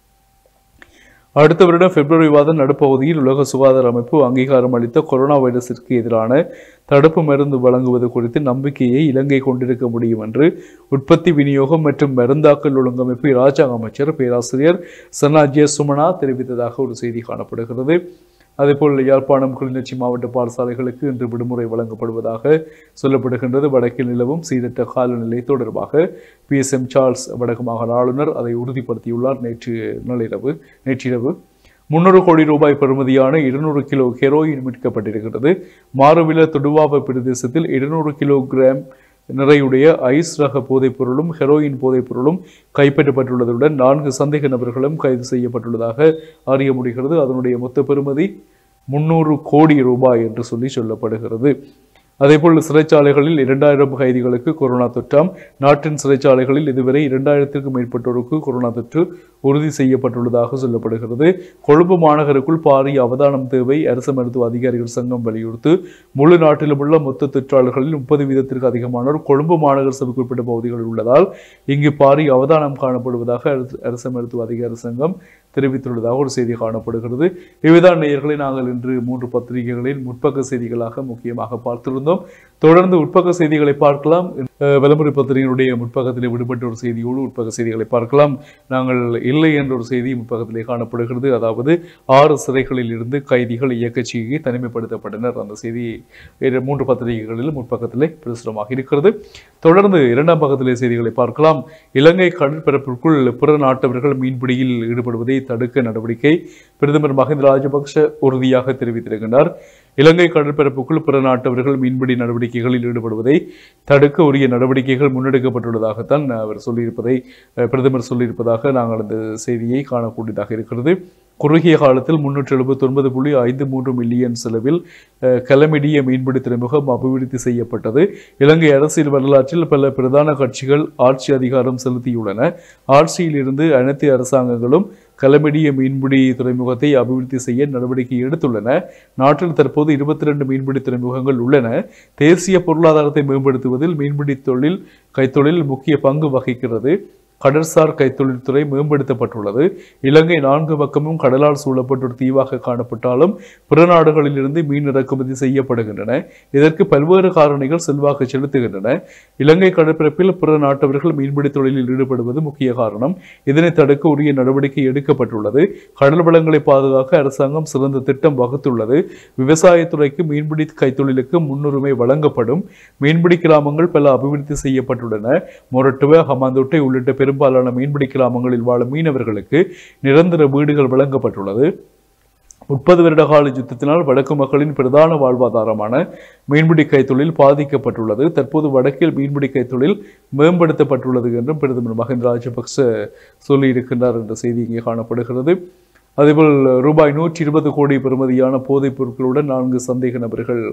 Speaker 1: அடுத்த வருடம் பிப்ரவரி மாதம் நடுப்பகுதியில் உலக சுகாதார அமைப்பு அங்கீகாரம் அளித்த கொரோனா வைரஸிற்கு எதிரான தடுப்பு மருந்து வழங்குவது குறித்து நம்பிக்கையை இலங்கை கொண்டிருக்க முடியும் என்று உற்பத்தி விநியோகம் மற்றும் மருந்தாக்கல் ஒழுங்கமைப்பு இராஜாங்க அமைச்சர் பேராசிரியர் சன்னாஜிய சுமனா தெரிவித்ததாக ஒரு செய்தி காணப்படுகிறது அதேபோல் யாழ்ப்பாணம் கிளிநொச்சி மாவட்ட பாடசாலைகளுக்கு இன்று விடுமுறை வழங்கப்படுவதாக சொல்லப்படுகின்றது வடக்கில் நிலவும் சீரற்ற காலநிலை தொடர்பாக பி எஸ் எம் சார்ல்ஸ் வடக்கு மாகாண ஆளுநர் அதை உறுதிப்படுத்தியுள்ளார் நேற்று நள்ளிரவு நேற்றிரவு முன்னூறு கோடி ரூபாய் பெறுமதியான இருநூறு கிலோ ஹெரோயின் மீட்கப்பட்டிருக்கிறது மாறுவில தொடுவாவ பிரதேசத்தில் இருநூறு கிலோகிராம் நிறையுடைய ஐஸ் ரக போதைப் பொருளும் ஹெரோயின் போதைப் பொருளும் கைப்பற்றப்பட்டுள்ளதுடன் நான்கு சந்தேக நபர்களும் கைது செய்யப்பட்டுள்ளதாக அறிய முடிகிறது அதனுடைய மொத்த பெறுமதி முன்னூறு கோடி ரூபாய் என்று சொல்லி சொல்லப்படுகிறது அதேபோல் சிறைச்சாலைகளில் இரண்டாயிரம் கைதிகளுக்கு கொரோனா தொற்றாம் நாட்டின் சிறைச்சாலைகளில் இதுவரை இரண்டாயிரத்திற்கும் மேற்பட்டோருக்கு கொரோனா தொற்று உறுதி செய்யப்பட்டுள்ளதாக சொல்லப்படுகிறது கொழும்பு மாநகருக்குள் பாரிய அவதானம் தேவை அரசு மருத்துவ அதிகாரிகள் சங்கம் வலியுறுத்து முழு நாட்டிலும் உள்ள மொத்த தொற்றாளர்களில் முப்பது வீதத்திற்கு அதிகமானோர் கொழும்பு மாநகர சபைக்கு உட்பட்ட பகுதிகளில் உள்ளதால் இங்கு பாரிய அவதானம் காணப்படுவதாக அரசு- அரசு மருத்துவ அதிகாரி சங்கம் தெரிவித்துள்ளதாக ஒரு செய்தி காணப்படுகிறது இவைதான் நேயர்களை நாங்கள் இன்று மூன்று பத்திரிகைகளில் முற்பக்க செய்திகளாக முக்கியமாக பார்த்திருந்தோம் தொடர்ந்து உட்பக்க செய்திகளை பார்க்கலாம் அஹ், விளம்பர பத்திரிகையினுடைய முற்பக்கத்திலே விடுபட்ட ஒரு செய்தியோடு உட்பக்க செய்திகளை பார்க்கலாம் நாங்கள் இல்லை என்ற ஒரு செய்தி முற்பக்கத்திலே காணப்படுகிறது அதாவது ஆறு சிறைகளில் இருந்து கைதிகள் இயக்கச்சியை தனிமைப்படுத்தப்பட்டனர் அந்த செய்தி இரு- மூன்று பத்திரிகைகளில் முற்பக்கத்திலே பிரசுரமாக இருக்கிறது தொடர்ந்து இரண்டாம் பக்கத்திலே செய்திகளை பார்க்கலாம் இலங்கை கடற்பரப்பிற்குள் பிற நாட்டவர்கள் மீன்பிடியில் ஈடுபடுவதை தடுக்க நடவடிக்கை பிரதமர் மஹிந்த ராஜபக்ஷ உறுதியாக தெரிவித்திருக்கின்றார் இலங்கை கடற்பரப்புக்குள் பிற நாட்டவர்கள் மீன்பிடி நடவடிக்கைகளில் ஈடுபடுவதை தடுக்க உரிய நடவடிக்கைகள் முன்னெடுக்கப்பட்டுள்ளதாகத்தான் அவர் சொல்லியிருப்பதை அஹ், பிரதமர் சொல்லியிருப்பதாக நாங்கள் அந்த செய்தியை காணக்கூடியதாக இருக்கிறது குறுகிய காலத்தில் முன்னூற்றி எழுபத்தி ஒன்பது புள்ளி ஐந்து மூன்று மில்லியன் செலவில் அஹ், கலமிடிய மீன்பிடி துறைமுகம் அபிவிருத்தி செய்யப்பட்டது இலங்கை அரசியல் வரலாற்றில் பல பிரதான கட்சிகள் ஆட்சி அதிகாரம் செலுத்தியுள்ளன ஆட்சியில் இருந்து அனைத்து அரசாங்கங்களும் கலமிடிய மீன்பிடி துறைமுகத்தை அபிவிருத்தி செய்ய நடவடிக்கை எடுத்துள்ளன நாட்டில் தற்போது இருபத்தி ரெண்டு மீன்பிடி துறைமுகங்கள் உள்ளன தேசிய பொருளாதாரத்தை மேம்படுத்துவதில் மீன்பிடி தொழில் கைத்தொழில் முக்கிய பங்கு வகிக்கிறது கடற்சார் கைத்தொழில்துறை மேம்படுத்தப்பட்டுள்ளது இலங்கை நான்கு பக்கமும் கடலால் சூழப்பட்ட ஒரு தீவாக காணப்பட்டாலும் பிற நாடுகளிலிருந்து மீன் இறக்குமதி செய்யப்படுகின்றன இதற்கு பல்வேறு காரணிகள் செல்வாக்கு செலுத்துகின்றன இலங்கை கடற்பரப்பில் பிற நாட்டவர்கள் மீன்பிடி தொழிலில் ஈடுபடுவது முக்கிய காரணம் இதனை தடுக்க உரிய நடவடிக்கை எடுக்கப்பட்டுள்ளது கடல் வளங்களை பாதுகாக்க அரசாங்கம் சிறந்த திட்டம் வகுத்துள்ளது விவசாயத்துறைக்கு மீன்பிடி கைத்தொழிலுக்கு முன்னுரிமை வழங்கப்படும் மீன்பிடி கிராமங்கள் பல அபிவிருத்தி செய்யப்பட்டுள்ளன மொரட்டுவ ஹமாந்தோட்டை உள்ளிட்ட பெரும்பாலான மீன்பிடி கிராமங்களில் வாழும் மீனவர்களுக்கு நிரந்தர வீடுகள் வழங்கப்பட்டுள்ளது முப்பது வருட கால யுத்தத்தினால் வடக்கு மக்களின் பிரதான வாழ்வாதாரமான மீன்பிடி கைத்தொழில் பாதிக்கப்பட்டுள்ளது தற்போது வடக்கில் மீன்பிடி கைத்தொழில் மேம்படுத்தப்பட்டுள்ளது என்றும் பிரதமர் மஹிந்த ராஜபக்ச சொல்லியிருக்கின்றார் என்ற செய்தி இங்கே காணப்படுகிறது அதேபோல் ரூபாய் நூற்றி இருபது கோடி பெறுமதியான போதைப் பொருட்களுடன் நான்கு சந்தேக நபர்கள்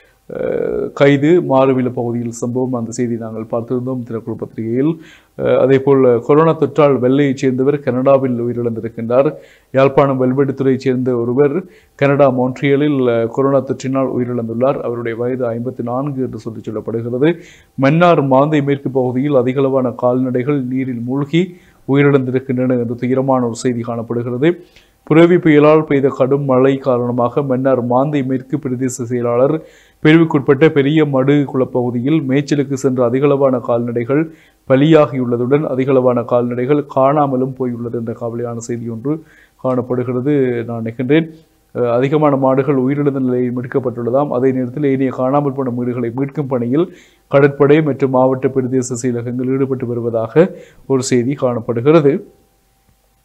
Speaker 1: அஹ், கைது மாறுவில பகுதியில் சம்பவம் அந்த செய்தி நாங்கள் பார்த்திருந்தோம் தினக்குழு பத்திரிகையில் அஹ், அதேபோல் கொரோனா தொற்றால் வெள்ளையைச் சேர்ந்தவர் கனடாவில் உயிரிழந்திருக்கின்றார் யாழ்ப்பாணம் வெல்வெடுத்துறையைச் சேர்ந்த ஒருவர் கனடா மோன்ட்ரியலில் அஹ், கொரோனா தொற்றினால் உயிரிழந்துள்ளார் அவருடைய வயது ஐம்பத்தி நான்கு என்று சொல்லி சொல்லப்படுகிறது மன்னார் மாந்தை மேற்கு பகுதியில் அதிகளவான கால்நடைகள் நீரில் மூழ்கி உயிரிழந்திருக்கின்றன என்று துயரமான ஒரு செய்தி காணப்படுகிறது புரவி புயலால் பெய்த கடும் மழை காரணமாக மன்னார் மாந்தை மேற்கு பிரதேச செயலாளர் பிரிவுக்குட்பட்ட பெரிய மடு குளப்பகுதியில் மேய்ச்சலுக்கு சென்ற அதிகளவான கால்நடைகள் பலியாகியுள்ளதுடன் அதிகளவான கால்நடைகள் காணாமலும் போயுள்ளது என்ற கவலையான செய்தி ஒன்று காணப்படுகிறது நான் நினைக்கின்றேன் அஹ் அதிகமான மாடுகள் உயிரிழந்த நிலையில் மீட்கப்பட்டுள்ளதாம் அதே நேரத்தில் ஏனைய காணாமல் போன வீடுகளை மீட்கும் பணியில் கடற்படை மற்றும் மாவட்ட பிரதேச செயலகங்கள் ஈடுபட்டு வருவதாக ஒரு செய்தி காணப்படுகிறது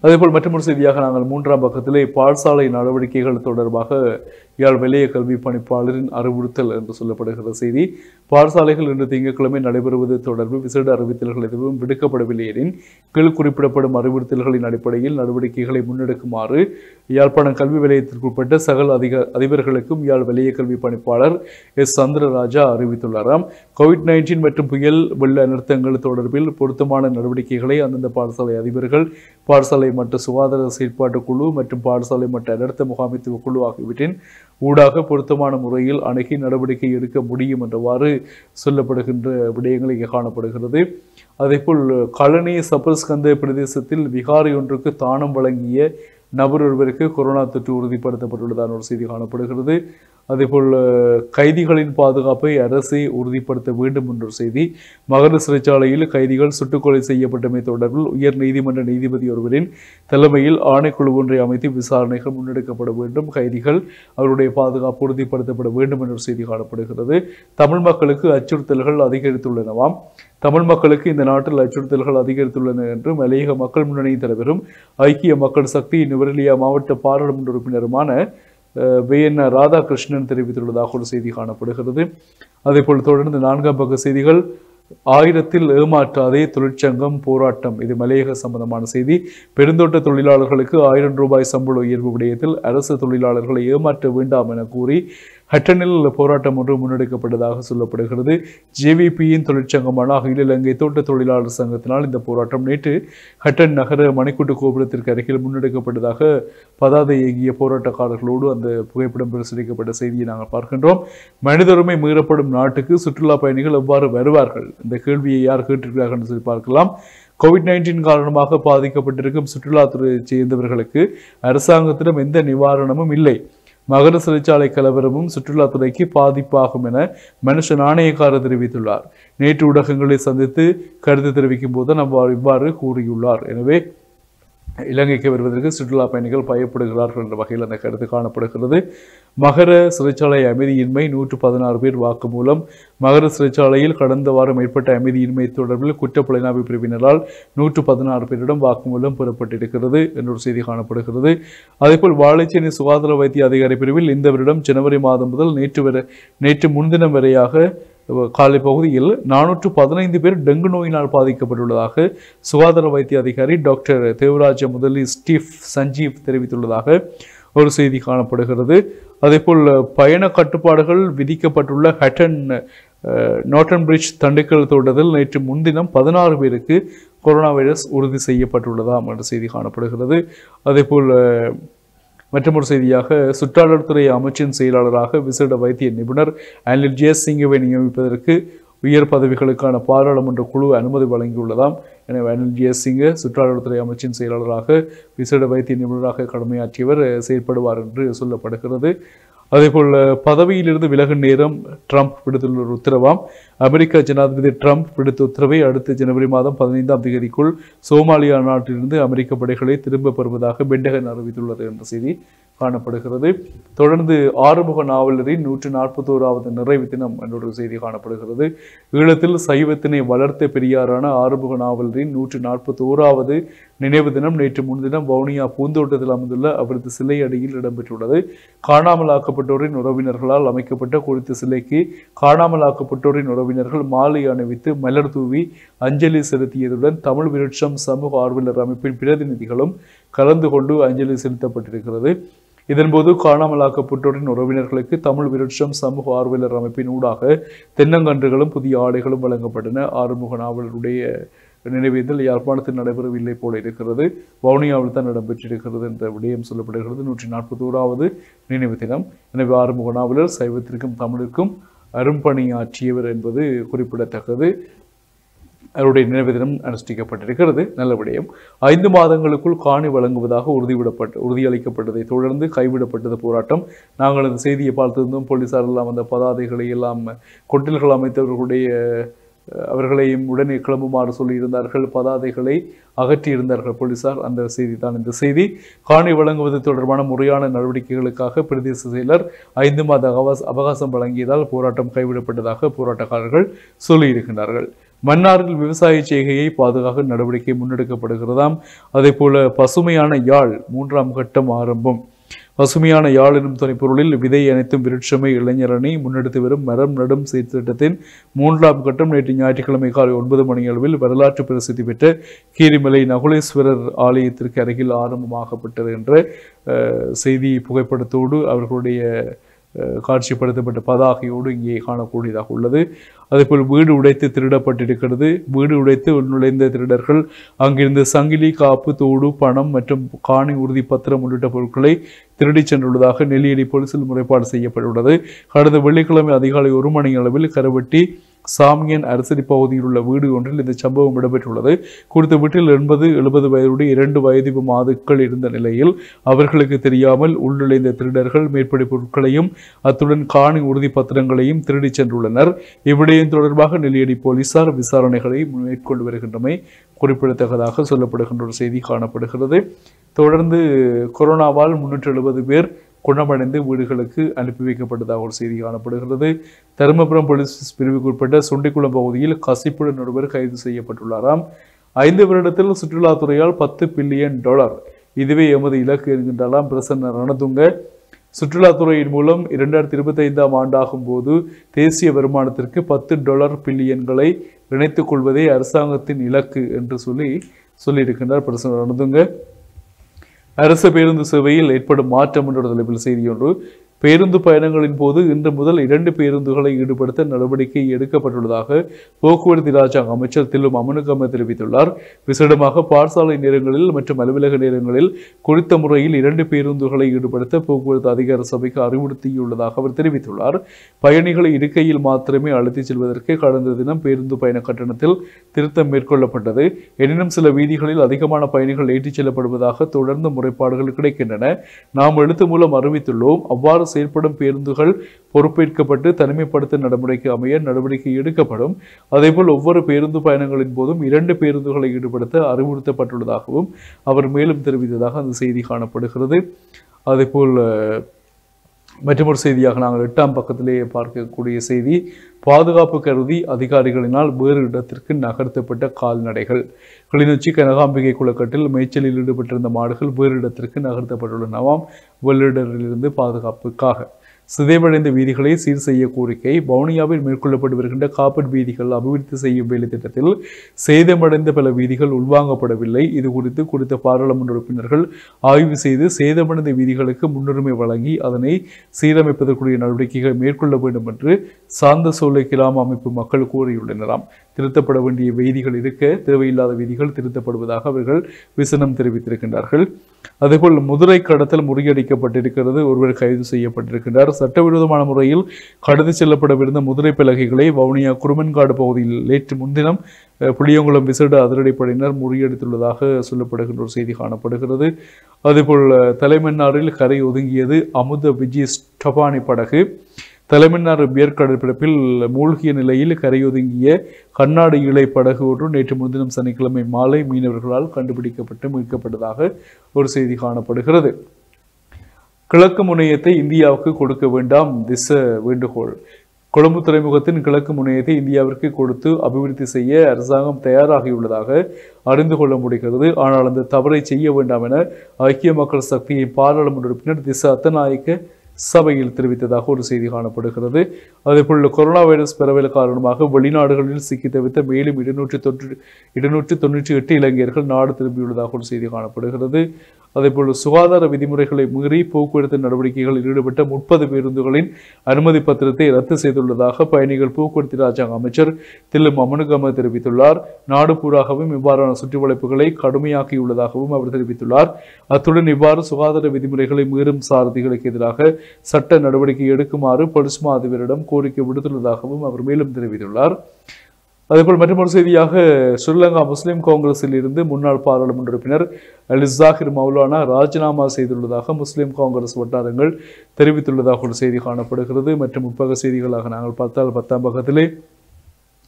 Speaker 1: அதேபோல் மற்றொரு செய்தியாக நாங்கள் மூன்றாம் பக்கத்திலே பாடசாலை நடவடிக்கைகள் தொடர்பாக யாழ் வெளிய கல்வி பணிப்பாளரின் அறிவுறுத்தல் என்று சொல்லப்படுகிற செய்தி பாடசாலைகள் இன்று திங்கட்கிழமை நடைபெறுவது தொடர்பில் விசேட அறிவித்தல்கள் எதுவும் விடுக்கப்படவில்லை எனின் கீழ் குறிப்பிடப்படும் அறிவுறுத்தல்களின் அடிப்படையில் நடவடிக்கைகளை முன்னெடுக்குமாறு யாழ்ப்பாணம் கல்வி நிலையத்திற்குட்பட்ட சகல அதிக அதிபர்களுக்கும் யாழ் வெளிய கல்வி பணிப்பாளர் எஸ் சந்திரராஜா அறிவித்துள்ளாராம் கோவிட் நைன்டீன் மற்றும் புயல் வெள்ள அனர்த்தங்கள் தொடர்பில் பொருத்தமான நடவடிக்கைகளை அந்தந்த பாடசாலை அதிபர்கள் பாடசாலை மட்ட சுகாதார செயற்பாட்டு குழு மற்றும் பாடசாலை மட்ட அனர்த்த முகாமைத்துவ குழு ஆகியவற்றின் ஊடாக பொருத்தமான முறையில் அணுகி நடவடிக்கை எடுக்க முடியும் என்றவாறு சொல்லப்படுகின்ற விடயங்கள் இங்கே காணப்படுகிறது அதேபோல் கழனி சபர்ஸ்கந்த பிரதேசத்தில் விகாரி ஒன்றுக்கு தானம் வழங்கிய நபர் ஒருவருக்கு கொரோனா தொற்று உறுதிப்படுத்தப்பட்டுள்ளதான ஒரு செய்தி காணப்படுகிறது அதேபோல் அஹ், கைதிகளின் பாதுகாப்பை அரசே உறுதிப்படுத்த வேண்டும் என்ற ஒரு செய்தி மகர சிறைச்சாலையில் கைதிகள் சுட்டுக்கொலை செய்யப்பட்டமை தொடர்பில் உயர் நீதிமன்ற நீதிபதி ஒருவரின் தலைமையில் ஆணைக்குழு ஒன்றை அமைத்து விசாரணைகள் முன்னெடுக்கப்பட வேண்டும் கைதிகள் அவருடைய பாதுகாப்பு உறுதிப்படுத்தப்பட வேண்டும் என்ற ஒரு செய்தி காணப்படுகிறது தமிழ் மக்களுக்கு அச்சுறுத்தல்கள் அதிகரித்துள்ளனவாம் தமிழ் மக்களுக்கு இந்த நாட்டில் அச்சுறுத்தல்கள் அதிகரித்துள்ளன என்று மலையக மக்கள் முன்னணியின் தலைவரும் ஐக்கிய மக்கள் சக்தி நுவரெலியா மாவட்ட பாராளுமன்ற உறுப்பினருமான வே என் ராதாகிருஷ்ணன் தெரிவித்துள்ளதாக ஒரு செய்தி காணப்படுகிறது அதேபோல் தொடர்ந்து நான்காம் பக்க செய்திகள் ஆயிரத்தில் ஏமாற்றாதே தொழிற்சங்கம் போராட்டம் இது மலையக சம்பந்தமான செய்தி பெருந்தோட்ட தொழிலாளர்களுக்கு ஆயிரம் ரூபாய் சம்பள உயர்வு விடயத்தில் அரசு தொழிலாளர்களை ஏமாற்ற வேண்டாம் என கூறி ஹட்டனில் போராட்டம் ஒன்று முன்னெடுக்கப்பட்டதாக சொல்லப்படுகிறது ஜேவிபியின் தொழிற்சங்கமான அகில இலங்கை தோட்ட தொழிலாளர் சங்கத்தினால் இந்த போராட்டம் நேற்று ஹட்டன் நகர மணிக்கூட்டு கோபுரத்திற்கு அருகில் முன்னெடுக்கப்பட்டதாக பதாதை இயங்கிய போராட்டக்காரர்களோடு அந்த புகைப்படம் பிரசுரிக்கப்பட்ட செய்தியை நாங்கள் பார்க்கின்றோம் மனித உரிமை மீறப்படும் நாட்டுக்கு சுற்றுலா பயணிகள் எவ்வாறு வருவார்கள் இந்த கேள்வியை யார் கேட்டிருக்கிறார்கள் என்று சொல்லி பார்க்கலாம் கோவிட் நைன்டீன் காரணமாக பாதிக்கப்பட்டிருக்கும் சுற்றுலாத்துறையைச் சேர்ந்தவர்களுக்கு அரசாங்கத்திடம் எந்த நிவாரணமும் இல்லை மகர சிறைச்சாலை கலவரமும் சுற்றுலாத்துறைக்கு பாதிப்பாகும் என மனுஷ நாணயக்காரர் தெரிவித்துள்ளார் நேற்று ஊடகங்களை சந்தித்து கருத்து தெரிவிக்கும் போது நம்ம இவ்வாறு கூறியுள்ளார் எனவே இலங்கைக்கு வருவதற்கு சுற்றுலா பயணிகள் பயப்படுகிறார்கள் என்ற வகையில் அந்த கருத்து காணப்படுகிறது மகர சிறைச்சாலை அமைதியின்மை நூற்று பதினாறு பேர் வாக்குமூலம் மகர சிறைச்சாலையில் கடந்த வாரம் ஏற்பட்ட அமைதியின்மை தொடர்பில் குற்றப்புலனாய்வு பிரிவினரால் நூற்று பதினாறு பேரிடம் வாக்குமூலம் பெறப்பட்டிருக்கிறது என்ற ஒரு செய்தி காணப்படுகிறது அதேபோல் வாழைச்சேனை சுகாதார வைத்திய அதிகாரி பிரிவில் இந்த வருடம் ஜனவரி மாதம் முதல் நேற்று வரை நேற்று முன்தினம் வரையாக காலை பகுதியில் நானூற்று பதினைந்து பேர் டெங்கு நோயினால் பாதிக்கப்பட்டுள்ளதாக சுகாதார வைத்திய அதிகாரி டாக்டர் தேவராஜ முதலி ஸ்டீவ் சஞ்சீவ் தெரிவித்துள்ளதாக ஒரு செய்தி காணப்படுகிறது அதேபோல் பயண கட்டுப்பாடுகள் விதிக்கப்பட்டுள்ள ஹட்டன் அஹ், நாட்டன் பிரிட்ஜ் தண்டுக்கல் தோட்டத்தில் நேற்று முன்தினம் பதினாறு பேருக்கு கொரோனா வைரஸ் உறுதி செய்யப்பட்டுள்ளதாம் என்ற செய்தி காணப்படுகிறது அதேபோல் அஹ், மற்றொரு செய்தியாக சுற்றாடல்துறை அமைச்சின் செயலாளராக விசேட வைத்திய நிபுணர் அனில் ஜெயசிங்கவை நியமிப்பதற்கு உயர் பதவிகளுக்கான பாராளுமன்ற குழு அனுமதி வழங்கியுள்ளதாம் எனவே அனில் ஜெயசிங்க சுற்றாடல்துறை அமைச்சின் செயலாளராக விசேட வைத்திய நிபுணராக கடமையாற்றியவர் செயற்படுவார் என்று சொல்லப்படுகிறது அதேபோல் பதவியிலிருந்து விலகும் நேரம் ட்ரம்ப் விடுத்துள்ள ஒரு உத்தரவாம் அமெரிக்க ஜனாதிபதி ட்ரம்ப் விடுத்த உத்தரவை அடுத்த ஜனவரி மாதம் பதினைந்தாம் தேதிக்குள் சோமாலியா நாட்டிலிருந்து அமெரிக்க படைகளை திரும்ப பெறுவதாக பெண்டகன் அறிவித்துள்ளது என்ற செய்தி காணப்படுகிறது தொடர்ந்து ஆறுமுக நாவலரின் நூற்று நாற்பத்தோராவது நிறைவு தினம் என்ற ஒரு செய்தி காணப்படுகிறது ஈழத்தில் சைவத்தினை வளர்த்த பெரியாரான ஆறுமுக நாவலரின் நூற்று நாற்பத்தோராவது நினைவு தினம் நேற்று முன்தினம் வவுனியா பூந்தோட்டத்தில் அமைந்துள்ள அவரது சிலை அடியில் இடம்பெற்றுள்ளது காணாமலாக்கப்பட்டோரின் உறவினர்களால் அமைக்கப்பட்ட குறித்த சிலைக்கு காணாமலாக்கப்பட்டோரின் உறவினர்கள் மாலை அணிவித்து மலர் தூவி அஞ்சலி செலுத்தியதுடன் தமிழ் விருட்சம் சமூக ஆர்வலர் அமைப்பின் பிரதிநிதிகளும் கலந்து கொண்டு அஞ்சலி செலுத்தப்பட்டிருக்கிறது இதன்போது காணாமலாக்கப்பட்டோரின் உறவினர்களுக்கு தமிழ் விருட்சம் சமூக ஆர்வலர் அமைப்பின் ஊடாக தென்னங்கன்றுகளும் புதிய ஆடைகளும் வழங்கப்பட்டன ஆறுமுக நாவலருடைய நினைவேந்தல் யாழ்ப்பாணத்தில் நடைபெறவில்லை போல இருக்கிறது வவுனியாவில் தான் இடம்பெற்றிருக்கிறது என்ற விடயம் சொல்லப்படுகிறது நூற்றி நாற்பத்தோராவது நினைவு தினம் எனவே ஆறுமுக நாவலர் சைவத்திற்கும் தமிழுக்கும் அரும்பணியாற்றியவர் என்பது குறிப்பிடத்தக்கது அவருடைய நினைவு தினம் அனுஷ்டிக்கப்பட்டிருக்கிறது நல்ல விடயம் ஐந்து மாதங்களுக்குள் காணி வழங்குவதாக உறுதிவிடப்பட்டு உறுதியளிக்கப்பட்டதை தொடர்ந்து கைவிடப்பட்டது போராட்டம் நாங்கள் இந்த செய்தியை பார்த்திருந்தோம் போலீசார் எல்லாம் அந்த பதாதைகளை எல்லாம் கொட்டில்கள் அமைத்தவர்களுடைய அஹ், அவர்களையும் உடனே கிளம்புமாறு சொல்லியிருந்தார்கள் பதாதைகளை அகற்றியிருந்தார்கள் போலீசார் அந்த செய்தி தான் இந்த செய்தி காணி வழங்குவது தொடர்பான முறையான நடவடிக்கைகளுக்காக பிரதேச செயலர் ஐந்து மாத அவகாச அவகாசம் வழங்கியதால் போராட்டம் கைவிடப்பட்டதாக போராட்டக்காரர்கள் சொல்லியிருக்கின்றார்கள் மன்னாரில் விவசாய செய்கையை பாதுகாக்க நடவடிக்கை முன்னெடுக்கப்படுகிறதாம் அதே போல பசுமையான யாழ் மூன்றாம் கட்டம் ஆரம்பம் பசுமையான யாழ் எனும் துணைப்பொருளில் விதை அனைத்தும் விருட்சமை இளைஞரணி முன்னெடுத்து வரும் மரம் நடும் சீர்திட்டத்தின் மூன்றாம் கட்டம் நேற்று ஞாயிற்றுக்கிழமை காலை ஒன்பது மணி அளவில் வரலாற்று பிரசித்தி பெற்ற கீரிமலை நகுலேஸ்வரர் ஆலயத்திற்கு அருகில் ஆரம்பமாகப்பட்டது என்ற அஹ், செய்தி புகைப்படத்தோடு அவர்களுடைய அஹ், காட்சிப்படுத்தப்பட்ட பதாகையோடு இங்கே காணக்கூடியதாக உள்ளது அதேபோல் வீடு உடைத்து திருடப்பட்டிருக்கிறது வீடு உடைத்து உள்நுழைந்த திருடர்கள் அங்கிருந்து சங்கிலி காப்பு தோடு பணம் மற்றும் காணி உறுதி பத்திரம் உள்ளிட்ட பொருட்களை திருடிச் சென்றுள்ளதாக நெல்லியடி போலீசில் முறைப்பாடு செய்யப்பட்டுள்ளது கடந்த வெள்ளிக்கிழமை அதிகாலை ஒரு மணி அளவில் கருவட்டி சாமியன் அரசடி பகுதியில் உள்ள வீடு ஒன்றில் இந்த சம்பவம் இடம்பெற்றுள்ளது குறித்த வீட்டில் எண்பது எழுபது வயதுடைய இரண்டு வயது மாதுக்கள் இருந்த நிலையில் அவர்களுக்கு தெரியாமல் உள்நுழைந்த திருடர்கள் மேற்படி பொருட்களையும் அத்துடன் காணி உறுதி பத்திரங்களையும் திருடிச் சென்றுள்ளனர் இவ்விடயம் தொடர்பாக நெல்லியடி போலீசார் விசாரணைகளை மேற்கொண்டு வருகின்றமை குறிப்பிடத்தக்கதாக சொல்லப்படுகின்ற ஒரு செய்தி காணப்படுகிறது தொடர்ந்து கொரோனாவால் முன்னூற்று எழுபது பேர் குணமடைந்து வீடுகளுக்கு அனுப்பி வைக்கப்பட்டதாக ஒரு செய்தி காணப்படுகிறது தருமபுரம் போலீஸ் பிரிவுக்குட்பட்ட சுண்டிக்குளம் பகுதியில் கசிப்புடன் ஒருவர் கைது செய்யப்பட்டுள்ளாராம் ஐந்து வருடத்தில் சுற்றுலாத்துறையால் பத்து பில்லியன் டாலர் இதுவே எமது இலக்கு என்கின்றாலாம் பிரசன்ன ரணதுங்க சுற்றுலாத்துறையின் மூலம் இரண்டாயிரத்தி இருபத்தி ஐந்தாம் ஆண்டாகும் போது தேசிய வருமானத்திற்கு பத்து டாலர் பில்லியன்களை இணைத்துக் கொள்வதே அரசாங்கத்தின் இலக்கு என்று சொல்லி சொல்லியிருக்கின்றார் பிரசன்ன ரணதுங்க அரசு பேருந்து சேவையில் ஏற்படும் மாற்றம் என்ற தலைப்பில் செய்தி ஒன்று பேருந்து பயணங்களின் போது இன்று முதல் இரண்டு பேருந்துகளை ஈடுபடுத்த நடவடிக்கை எடுக்கப்பட்டுள்ளதாக போக்குவரத்து ராஜாங்க அமைச்சர் தில்லும் அமனுகம தெரிவித்துள்ளார் விசேடமாக பாடசாலை நேரங்களில் மற்றும் அலுவலக நேரங்களில் குறித்த முறையில் இரண்டு பேருந்துகளை ஈடுபடுத்த போக்குவரத்து அதிகார சபைக்கு அறிவுறுத்தியுள்ளதாக அவர் தெரிவித்துள்ளார் பயணிகளை இருக்கையில் மாத்திரமே அழைத்துச் செல்வதற்கு கடந்த தினம் பேருந்து பயண கட்டணத்தில் திருத்தம் மேற்கொள்ளப்பட்டது எனினும் சில வீதிகளில் அதிகமான பயணிகள் ஏற்றிச் செல்லப்படுவதாக தொடர்ந்து முறைப்பாடுகள் கிடைக்கின்றன நாம் எழுத்து மூலம் அறிவித்துள்ளோம் அவ்வாறு செயல்படும் பேருந்துகள் பொறுப்பேற்கப்பட்டு தனிமைப்படுத்த நடைமுறைக்கு அமைய நடவடிக்கை எடுக்கப்படும் அதேபோல் ஒவ்வொரு பேருந்து பயணங்களின் போதும் இரண்டு பேருந்துகளை ஈடுபடுத்த அறிவுறுத்தப்பட்டுள்ளதாகவும் அவர் மேலும் தெரிவித்ததாக அந்த செய்தி காணப்படுகிறது அதேபோல் அஹ், மற்றொரு செய்தியாக நாங்கள் எட்டாம் பக்கத்திலேயே பார்க்கக்கூடிய செய்தி பாதுகாப்பு கருதி அதிகாரிகளினால் வேறு இடத்திற்கு நகர்த்தப்பட்ட கால்நடைகள் கிளிநொச்சி கனகாம்பிகை குளக்கட்டில் மேய்ச்சலில் ஈடுபட்டிருந்த மாடுகள் வேறு இடத்திற்கு நகர்த்தப்பட்டுள்ளனவாம் வெள்ளிடரிலிருந்து பாதுகாப்புக்காக சிதைவடைந்த வீதிகளை சீர் செய்ய கோரிக்கை வவுனியாவில் மேற்கொள்ளப்பட்டு வருகின்ற காப்பட் வீதிகள் அபிவிருத்தி செய்யும் வேலை திட்டத்தில் சேதமடைந்த பல வீதிகள் உள்வாங்கப்படவில்லை இது குறித்து குறித்த பாராளுமன்ற உறுப்பினர்கள் ஆய்வு செய்து சேதமடைந்த வீதிகளுக்கு முன்னுரிமை வழங்கி அதனை சீரமைப்பதற்குரிய நடவடிக்கைகள் மேற்கொள்ள வேண்டும் என்று சாந்த சோலை கிராம அமைப்பு மக்கள் கூறியுள்ளனராம் திருத்தப்பட வேண்டிய வீதிகள் இருக்க தேவையில்லாத வீதிகள் திருத்தப்படுவதாக அவர்கள் விசனம் தெரிவித்திருக்கின்றார்கள் அதேபோல் முதுரை கடத்தல் முறியடிக்கப்பட்டிருக்கிறது ஒருவர் கைது செய்யப்பட்டிருக்கின்றார் சட்டவிரோதமான முறையில் கடத்தி செல்லப்படவிருந்த முதுரை பலகைகளை வவுனியா குருமன்காடு பகுதியில் நேற்று முன்தினம் அஹ், புளியங்குளம் விசேட அதிரடிப்படையினர் முறியடித்துள்ளதாக சொல்லப்படுகின்ற ஒரு செய்தி காணப்படுகிறது அதேபோல் அஹ், தலைமன்னாரில் கரை ஒதுங்கியது அமுத விஜய் ஸ்டபானி படகு தலைமன்னார் பியர் கடற்பரப்பில் மூழ்கிய நிலையில் கரையொதுங்கிய கண்ணாடி இழை படகு ஒன்று நேற்று முன்தினம் சனிக்கிழமை மாலை மீனவர்களால் கண்டுபிடிக்கப்பட்டு மீட்கப்பட்டதாக ஒரு செய்தி காணப்படுகிறது கிழக்கு முனையத்தை இந்தியாவுக்கு கொடுக்க வேண்டாம் திச வேண்டுகோள் கொழும்பு துறைமுகத்தின் கிழக்கு முனையத்தை இந்தியாவிற்கு கொடுத்து அபிவிருத்தி செய்ய அரசாங்கம் தயாராகியுள்ளதாக அறிந்து கொள்ள முடிகிறது ஆனால் அந்த தவறை செய்ய வேண்டாம் என ஐக்கிய மக்கள் சக்தியின் பாராளுமன்ற உறுப்பினர் திச அத்தநாயக்க சபையில் தெரிவித்ததாக ஒரு செய்தி காணப்படுகிறது அதேபோல் கொரோனா வைரஸ் பரவல் காரணமாக வெளிநாடுகளில் சிக்கி தவித்த மேலும் இருநூற்றி தொற்று இருநூற்றி தொண்ணூற்றி எட்டு இளைஞர்கள் நாடு திரும்பியுள்ளதாக ஒரு செய்தி காணப்படுகிறது அதேபோல் சுகாதார விதிமுறைகளை மீறி போக்குவரத்து நடவடிக்கைகளில் ஈடுபட்ட முப்பது பேருந்துகளின் அனுமதி பத்திரத்தை ரத்து செய்துள்ளதாக பயணிகள் போக்குவரத்து ராஜாங்க அமைச்சர் தில்லும் அமனுகம தெரிவித்துள்ளார் நாடு பூராகவும் இவ்வாறான சுற்றுவளைப்புகளை கடுமையாக்கியுள்ளதாகவும் அவர் தெரிவித்துள்ளார் அத்துடன் இவ்வாறு சுகாதார விதிமுறைகளை மீறும் சாரதிகளுக்கு எதிராக சட்ட நடவடிக்கை எடுக்குமாறு பொலிஸ் மா அதிபரிடம் கோரிக்கை விடுத்துள்ளதாகவும் அவர் மேலும் தெரிவித்துள்ளார் அதேபோல் மற்றொரு செய்தியாக ஸ்ரீலங்கா முஸ்லிம் காங்கிரஸில் இருந்து முன்னாள் பாராளுமன்ற உறுப்பினர் அலி ஜாகிர் மௌலானா ராஜினாமா செய்துள்ளதாக முஸ்லிம் காங்கிரஸ் வட்டாரங்கள் தெரிவித்துள்ளதாக ஒரு செய்தி காணப்படுகிறது மற்றும் முற்பக செய்திகளாக நாங்கள் பார்த்தால் பத்தாம் பக்கத்திலே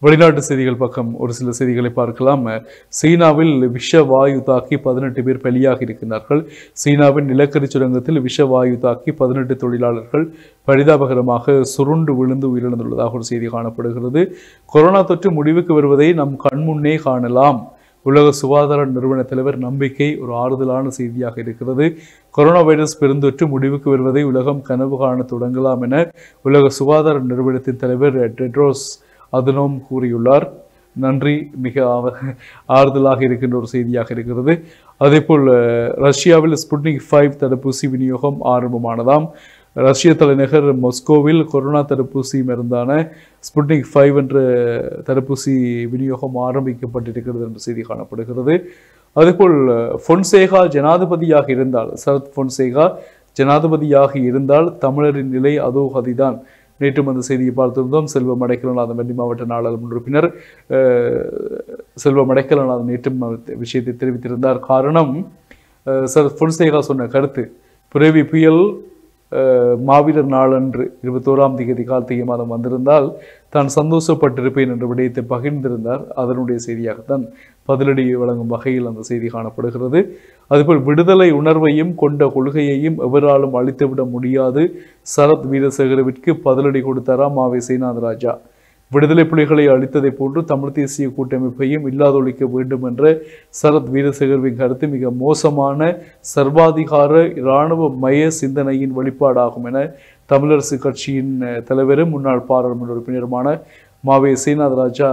Speaker 1: வெளிநாட்டு செய்திகள் பக்கம் ஒரு சில செய்திகளை பார்க்கலாம் சீனாவில் விஷவாயு தாக்கி பதினெட்டு பேர் பலியாகி இருக்கின்றார்கள் சீனாவின் நிலக்கரி சுரங்கத்தில் விஷவாயு தாக்கி பதினெட்டு தொழிலாளர்கள் பரிதாபகரமாக சுருண்டு விழுந்து உயிரிழந்துள்ளதாக ஒரு செய்தி காணப்படுகிறது கொரோனா தொற்று முடிவுக்கு வருவதை நம் கண்முன்னே காணலாம் உலக சுகாதார நிறுவன தலைவர் நம்பிக்கை ஒரு ஆறுதலான செய்தியாக இருக்கிறது கொரோனா வைரஸ் பெருந்தொற்று முடிவுக்கு வருவதை உலகம் கனவு காண தொடங்கலாம் என உலக சுகாதார நிறுவனத்தின் தலைவர் டெட்ரோஸ் அதனோம் கூறியுள்ளார் நன்றி மிக ஆவ- ஆறுதலாக இருக்கின்ற ஒரு செய்தியாக இருக்கிறது அதேபோல் அஹ், ரஷ்யாவில் ஸ்புட்னிக் ஃபைவ் தடுப்பூசி விநியோகம் ஆரம்பமானதாம் ரஷ்ய தலைநகர் மொஸ்கோவில் கொரோனா தடுப்பூசி மருந்தான ஸ்புட்னிக் ஃபைவ் என்ற தடுப்பூசி விநியோகம் ஆரம்பிக்கப்பட்டிருக்கிறது என்ற செய்தி காணப்படுகிறது அதேபோல் பொன்சேகா ஜனாதிபதியாக இருந்தால் சரத் பொன்சேகா ஜனாதிபதியாக இருந்தால் தமிழரின் நிலை அதோ கதிதான் நேற்றும் அந்த செய்தியை பார்த்திருந்தோம் செல்வம் அடைக்கலநாதன் வெள்ளி மாவட்ட நாடாளுமன்ற உறுப்பினர் அஹ், செல்வம் அடைக்கலநாதன் நேற்றும் அந்த விஷயத்தை தெரிவித்திருந்தார் காரணம் அஹ், சரத் பொன்சேகா சொன்ன கருத்து புரவி புயல் அஹ், மாவீரர் நாளன்று இருபத்தோராம் தேதி கார்த்திகை மாதம் வந்திருந்தால் தான் சந்தோஷப்பட்டிருப்பேன் என்ற விடயத்தை பகிர்ந்திருந்தார் அதனுடைய செய்தியாகத்தான் பதிலடி வழங்கும் வகையில் அந்த செய்தி காணப்படுகிறது அதுபோல் விடுதலை உணர்வையும் கொண்ட கொள்கையையும் எவராலும் அழித்துவிட முடியாது சரத் வீரசேகரவிற்கு பதிலடி கொடுத்தாராம் மாவை சேனாத் ராஜா விடுதலை புலிகளை அழித்ததை போன்று தமிழ் தேசிய கூட்டமைப்பையும் இல்லாதொழிக்க வேண்டும் என்ற சரத் வீரசேகரவின் கருத்து மிக மோசமான சர்வாதிகார இராணுவ மய சிந்தனையின் வெளிப்பாடாகும் என தமிழரசு கட்சியின் அஹ், தலைவரும் முன்னாள் பாராளுமன்ற உறுப்பினருமான மாவே சேனாத் ராஜா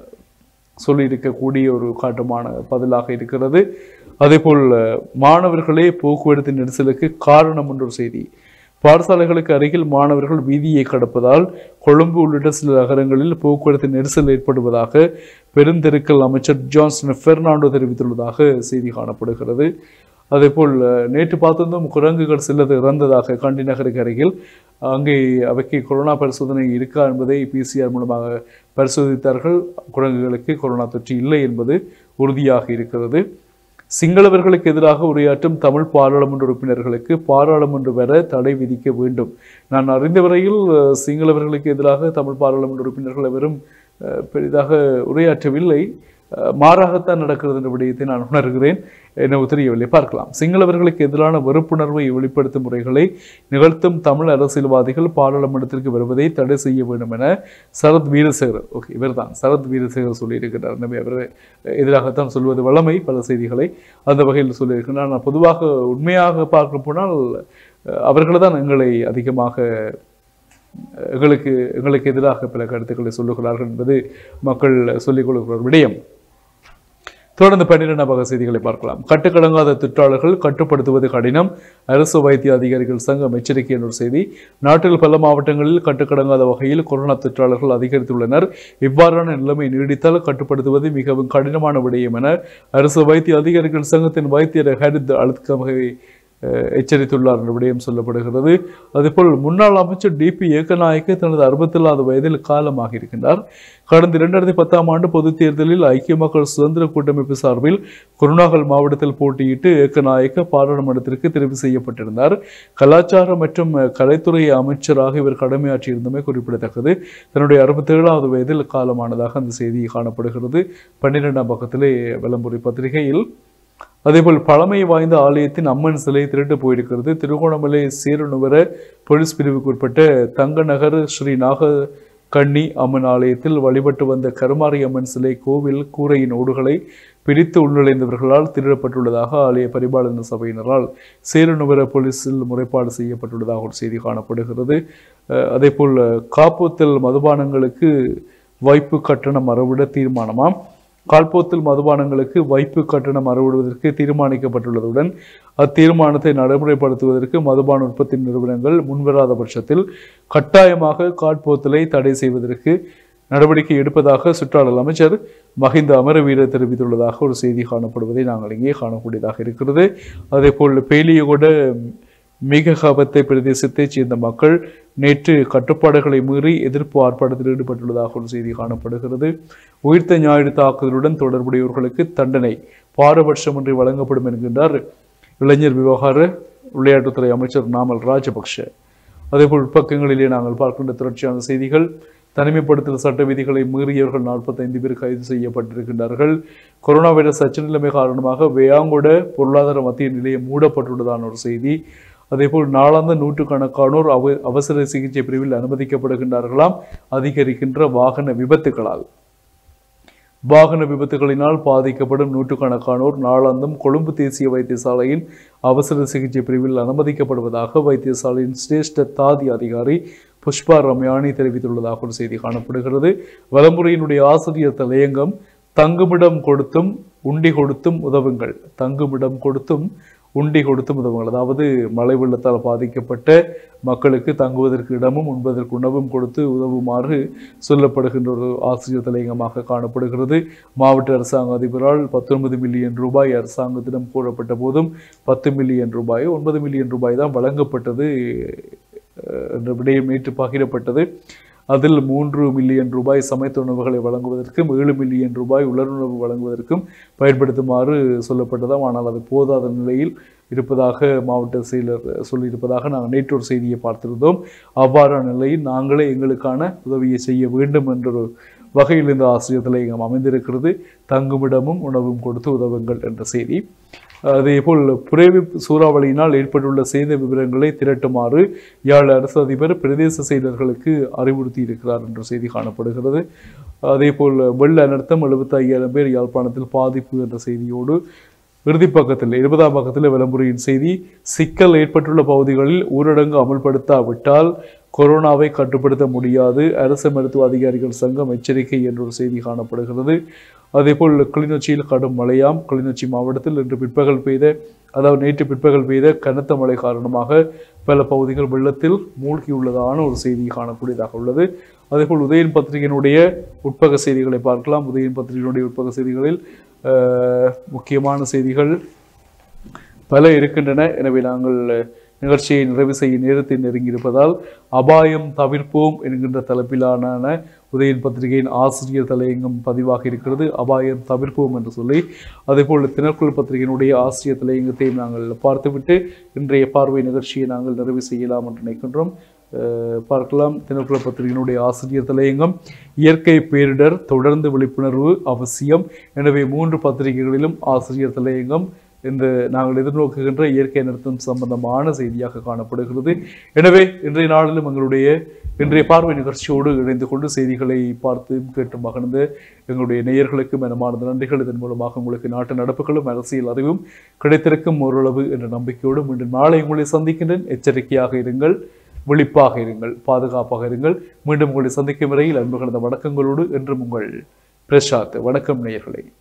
Speaker 1: சொல்லியிருக்கக்கூடிய ஒரு காட்டமான பதிலாக இருக்கிறது அதேபோல் அஹ், மாணவர்களே போக்குவரத்து நெரிசலுக்கு காரணம் என்ற ஒரு செய்தி பாடசாலைகளுக்கு அருகில் மாணவர்கள் வீதியை கடப்பதால் கொழும்பு உள்ளிட்ட சில நகரங்களில் போக்குவரத்து நெரிசல் ஏற்படுவதாக பெருந்தெருக்கல் அமைச்சர் ஜான்சன் பெர்னாண்டோ தெரிவித்துள்ளதாக செய்தி காணப்படுகிறது அதேபோல் அஹ், நேற்று பார்த்திருந்தோம் குரங்குகள் சிலது இறந்ததாக கண்டி நகருக்கு அருகில் அங்கே அவைக்கு கொரோனா பரிசோதனை இருக்கா என்பதை பிசிஆர் மூலமாக பரிசோதித்தார்கள் குரங்குகளுக்கு கொரோனா தொற்று இல்லை என்பது உறுதியாக இருக்கிறது சிங்களவர்களுக்கு எதிராக உரையாற்றும் தமிழ் பாராளுமன்ற உறுப்பினர்களுக்கு பாராளுமன்ற வர தடை விதிக்க வேண்டும் நான் அறிந்த வரையில் அஹ், சிங்களவர்களுக்கு எதிராக தமிழ் பாராளுமன்ற உறுப்பினர்கள் எவரும் அஹ், பெரிதாக உரையாற்றவில்லை அஹ், மாறாகத்தான் நடக்கிறது என்ற விடயத்தை நான் உணர்கிறேன் எனக்கு தெரியவில்லை பார்க்கலாம் சிங்களவர்களுக்கு எதிரான வெறுப்புணர்வை வெளிப்படுத்தும் முறைகளை நிகழ்த்தும் தமிழ் அரசியல்வாதிகள் பாராளுமன்றத்திற்கு வருவதை தடை செய்ய வேண்டும் என சரத் வீரசேகர் ஓகே இவர்தான் சரத் வீரசேகர் சொல்லியிருக்கிறார் எனவே அவர் எதிராகத்தான் சொல்வது வல்லமை பல செய்திகளை அந்த வகையில் சொல்லியிருக்கிறார் நான் பொதுவாக உண்மையாக பார்க்க போனால் அவர்கள் தான் எங்களை அதிகமாக எங்களுக்கு எங்களுக்கு எதிராக பல கருத்துக்களை சொல்லுகிறார்கள் என்பது மக்கள் சொல்லிக் கொள்கிற விடயம் தொடர்ந்து பன்னிரெண்டாம் வகை செய்திகளை பார்க்கலாம் கட்டுக்கடங்காத தொற்றாளர்கள் கட்டுப்படுத்துவது கடினம் அரசு வைத்திய அதிகாரிகள் சங்கம் எச்சரிக்கை என்ற ஒரு செய்தி நாட்டில் பல மாவட்டங்களில் கட்டுக்கடங்காத வகையில் கொரோனா தொற்றாளர்கள் அதிகரித்துள்ளனர் இவ்வாறான நிலைமை நீடித்தால் கட்டுப்படுத்துவது மிகவும் கடினமான விடயம் என அரசு வைத்திய அதிகாரிகள் சங்கத்தின் வைத்தியர் ஹரித் அழுத்கமகை அஹ், எச்சரித்துள்ளார் என்ற விடயம் சொல்லப்படுகிறது அதேபோல் முன்னாள் அமைச்சர் டிபி ஏக்கநாயக்க தனது அறுபத்தேழாவது வயதில் காலமாக இருக்கின்றார் கடந்த இரண்டாயிரத்தி பத்தாம் ஆண்டு பொதுத் தேர்தலில் ஐக்கிய மக்கள் சுதந்திர கூட்டமைப்பு சார்பில் குருநாகல் மாவட்டத்தில் போட்டியிட்டு ஏக்கநாயக்க பாராளுமன்றத்திற்கு தெரிவு செய்யப்பட்டிருந்தார் கலாச்சார மற்றும் அஹ், கலைத்துறை அமைச்சராக இவர் கடமையாற்றியிருந்தமை குறிப்பிடத்தக்கது தன்னுடைய அறுபத்தேழாவது வயதில் காலமானதாக அந்த செய்தி காணப்படுகிறது பன்னிரெண்டாம் பக்கத்திலே விளம்புரி பத்திரிகையில் அதேபோல் பழமை வாய்ந்த ஆலயத்தின் அம்மன் சிலை திருட்டு போயிருக்கிறது திருகோணமலை சீரனுவர போலீஸ் பிரிவுக்கு உட்பட்ட தங்கநகர் ஸ்ரீ நாக கண்ணி அம்மன் ஆலயத்தில் வழிபட்டு வந்த கருமாரி அம்மன் சிலை கோவில் கூரையின் ஓடுகளை பிரித்து உள்நுழைந்தவர்களால் திருடப்பட்டுள்ளதாக ஆலய பரிபாலன சபையினரால் சேருநுவர போலீஸில் முறைப்பாடு செய்யப்பட்டுள்ளதாக ஒரு செய்தி காணப்படுகிறது அஹ் அதேபோல் காப்போத்தல் மதுபானங்களுக்கு வைப்பு கட்டணம் அறவிட தீர்மானமாம் கால்போத்தல் மதுபானங்களுக்கு வைப்பு கட்டணம் அறவிடுவதற்கு தீர்மானிக்கப்பட்டுள்ளதுடன் அத்தீர்மானத்தை நடைமுறைப்படுத்துவதற்கு மதுபான உற்பத்தி நிறுவனங்கள் முன்வராத பட்சத்தில் கட்டாயமாக காட்போத்தலை தடை செய்வதற்கு நடவடிக்கை எடுப்பதாக சுற்றாடல் அமைச்சர் மஹிந்த அமரவீர தெரிவித்துள்ளதாக ஒரு செய்தி காணப்படுவதை நாங்கள் இங்கே காணக்கூடியதாக இருக்கிறது அதேபோல் பேலியகொட மிக கபத்தை பிரதேசத்தைச் சேர்ந்த மக்கள் நேற்று கட்டுப்பாடுகளை மீறி எதிர்ப்பு ஆர்ப்பாட்டத்தில் ஈடுபட்டுள்ளதாக ஒரு செய்தி காணப்படுகிறது உயிர்த்த ஞாயிறு தாக்குதலுடன் தொடர்புடையவர்களுக்கு தண்டனை பாரபட்சமின்றி வழங்கப்படும் என்கின்றார் இளைஞர் விவகார விளையாட்டுத்துறை அமைச்சர் நாமல் ராஜபக்ஷ அதேபோல் உட்பக்கங்களிலே நாங்கள் பார்க்கின்ற தொடர்ச்சியான செய்திகள் தனிமைப்படுத்தல் சட்ட விதிகளை மீறியவர்கள் நாற்பத்தைந்து பேர் கைது செய்யப்பட்டிருக்கின்றார்கள் கொரோனா வைரஸ் அச்ச நிலைமை காரணமாக வேயாங்கொட பொருளாதார மத்திய நிலையம் மூடப்பட்டுள்ளதான ஒரு செய்தி அதேபோல் நாளாந்த நூற்றுக்கணக்கானோர் அவ அவசர சிகிச்சை பிரிவில் அனுமதிக்கப்படுகின்றார்களாம் அதிகரிக்கின்ற வாகன விபத்துகளால் வாகன விபத்துகளினால் பாதிக்கப்படும் நூற்றுக்கணக்கானோர் நாளாந்தம் கொழும்பு தேசிய வைத்தியசாலையின் அவசர சிகிச்சை பிரிவில் அனுமதிக்கப்படுவதாக வைத்தியசாலையின் சிரேஷ்ட தாதி அதிகாரி புஷ்பா ரம்யானி தெரிவித்துள்ளதாக ஒரு செய்தி காணப்படுகிறது வலமுறையினுடைய ஆசிரியர் தலையங்கம் தங்குமிடம் கொடுத்தும் உண்டி கொடுத்தும் உதவுங்கள் தங்குமிடம் கொடுத்தும் உண்டி கொடுத்தும் உதவுங்கள் அதாவது மழை வெள்ளத்தால் பாதிக்கப்பட்ட மக்களுக்கு தங்குவதற்கு இடமும் உண்பதற்கு உணவும் கொடுத்து உதவுமாறு சொல்லப்படுகின்ற ஒரு ஆசிரியர் தலையங்கமாக காணப்படுகிறது மாவட்ட அரசாங்க அதிபரால் பத்தொன்பது மில்லியன் ரூபாய் அரசாங்கத்திடம் கூறப்பட்ட போதும் பத்து மில்லியன் ரூபாய் ஒன்பது மில்லியன் ரூபாய் தான் வழங்கப்பட்டது அஹ், என்ற விடயம் நேற்று பகிரப்பட்டது அதில் மூன்று மில்லியன் ரூபாய் சமைத்த உணவுகளை வழங்குவதற்கும் ஏழு மில்லியன் ரூபாய் உலருணவு வழங்குவதற்கும் பயன்படுத்துமாறு சொல்லப்பட்டதாம் ஆனால் அது போதாத நிலையில் இருப்பதாக மாவட்ட செயலர் சொல்லியிருப்பதாக நாங்கள் நேற்று ஒரு செய்தியை பார்த்திருந்தோம் அவ்வாறான நிலையில் நாங்களே எங்களுக்கான உதவியை செய்ய வேண்டும் என்றொரு வகையில் இந்த ஆசிரியர் தலையங்கம் அமைந்திருக்கிறது தங்குமிடமும் உணவும் கொடுத்து உதவுங்கள் என்ற செய்தி அதேபோல் புரேவி சூறாவளியினால் ஏற்பட்டுள்ள சேத விவரங்களை திரட்டுமாறு யாழ் அரசு அதிபர் பிரதேச செயலர்களுக்கு அறிவுறுத்தி இருக்கிறார் என்ற செய்தி காணப்படுகிறது அதேபோல் வெள்ள அனர்த்தம் எழுபத்தி ஐயாயிரம் பேர் யாழ்ப்பாணத்தில் பாதிப்பு என்ற செய்தியோடு இறுதிப் பக்கத்தில் இருபதாம் பக்கத்தில் விளம்பரியின் செய்தி சிக்கல் ஏற்பட்டுள்ள பகுதிகளில் ஊரடங்கு அமல்படுத்தாவிட்டால் கொரோனாவை கட்டுப்படுத்த முடியாது அரசு மருத்துவ அதிகாரிகள் சங்கம் எச்சரிக்கை என்ற ஒரு செய்தி காணப்படுகிறது அதேபோல் கிளிநொச்சியில் கடும் மழையாம் கிளிநொச்சி மாவட்டத்தில் இன்று பிற்பகல் பெய்த அதாவது நேற்று பிற்பகல் பெய்த கனத்த மழை காரணமாக பல பகுதிகள் வெள்ளத்தில் மூழ்கியுள்ளதான ஒரு செய்தி காணக்கூடியதாக உள்ளது அதேபோல் உதயன் பத்திரிகையினுடைய உட்பக செய்திகளை பார்க்கலாம் உதயன் பத்திரிகையினுடைய உட்பக செய்திகளில் அஹ், முக்கியமான செய்திகள் பல இருக்கின்றன எனவே நாங்கள் நிகழ்ச்சியை நிறைவு செய்ய நேரத்தை நெருங்கியிருப்பதால் அபாயம் தவிர்ப்போம் என்கின்ற தலைப்பிலான உதயன் பத்திரிகையின் ஆசிரியர் தலையங்கம் பதிவாக இருக்கிறது அபாயம் தவிர்ப்போம் என்று சொல்லி அதேபோல் தினக்குள் பத்திரிகையினுடைய ஆசிரியர் தலையங்கத்தையும் நாங்கள் பார்த்துவிட்டு இன்றைய பார்வை நிகழ்ச்சியை நாங்கள் நிறைவு செய்யலாம் என்று நினைக்கின்றோம் அஹ் பார்க்கலாம் தினக்குள்ள பத்திரிகையினுடைய ஆசிரியர் தலையங்கம் இயற்கை பேரிடர் தொடர்ந்து விழிப்புணர்வு அவசியம் எனவே மூன்று பத்திரிகைகளிலும் ஆசிரியர் தலையங்கம் இந்த நாங்கள் எதிர்நோக்குகின்ற இயற்கை நிறுத்தம் சம்பந்தமான செய்தியாக காணப்படுகிறது எனவே இன்றைய நாளிலும் எங்களுடைய இன்றைய பார்வை நிகழ்ச்சியோடு இணைந்து கொண்டு செய்திகளை பார்த்து கேட்டு மகிழ்ந்த எங்களுடைய நேயர்களுக்கு மனமார்ந்த நன்றிகள் இதன் மூலமாக உங்களுக்கு நாட்டு நடப்புகளும் அரசியல் அறிவும் கிடைத்திருக்கும் ஓரளவு என்ற நம்பிக்கையோடு மீண்டும் நாளை உங்களை சந்திக்கின்றேன் எச்சரிக்கையாக இருங்கள் விழிப்பாக இருங்கள் பாதுகாப்பாக இருங்கள் மீண்டும் உங்களை சந்திக்கும் வரையில் அன்பு கலந்த வணக்கங்களோடு என்றும் உங்கள் பிரசாத் வணக்கம் நேயர்களே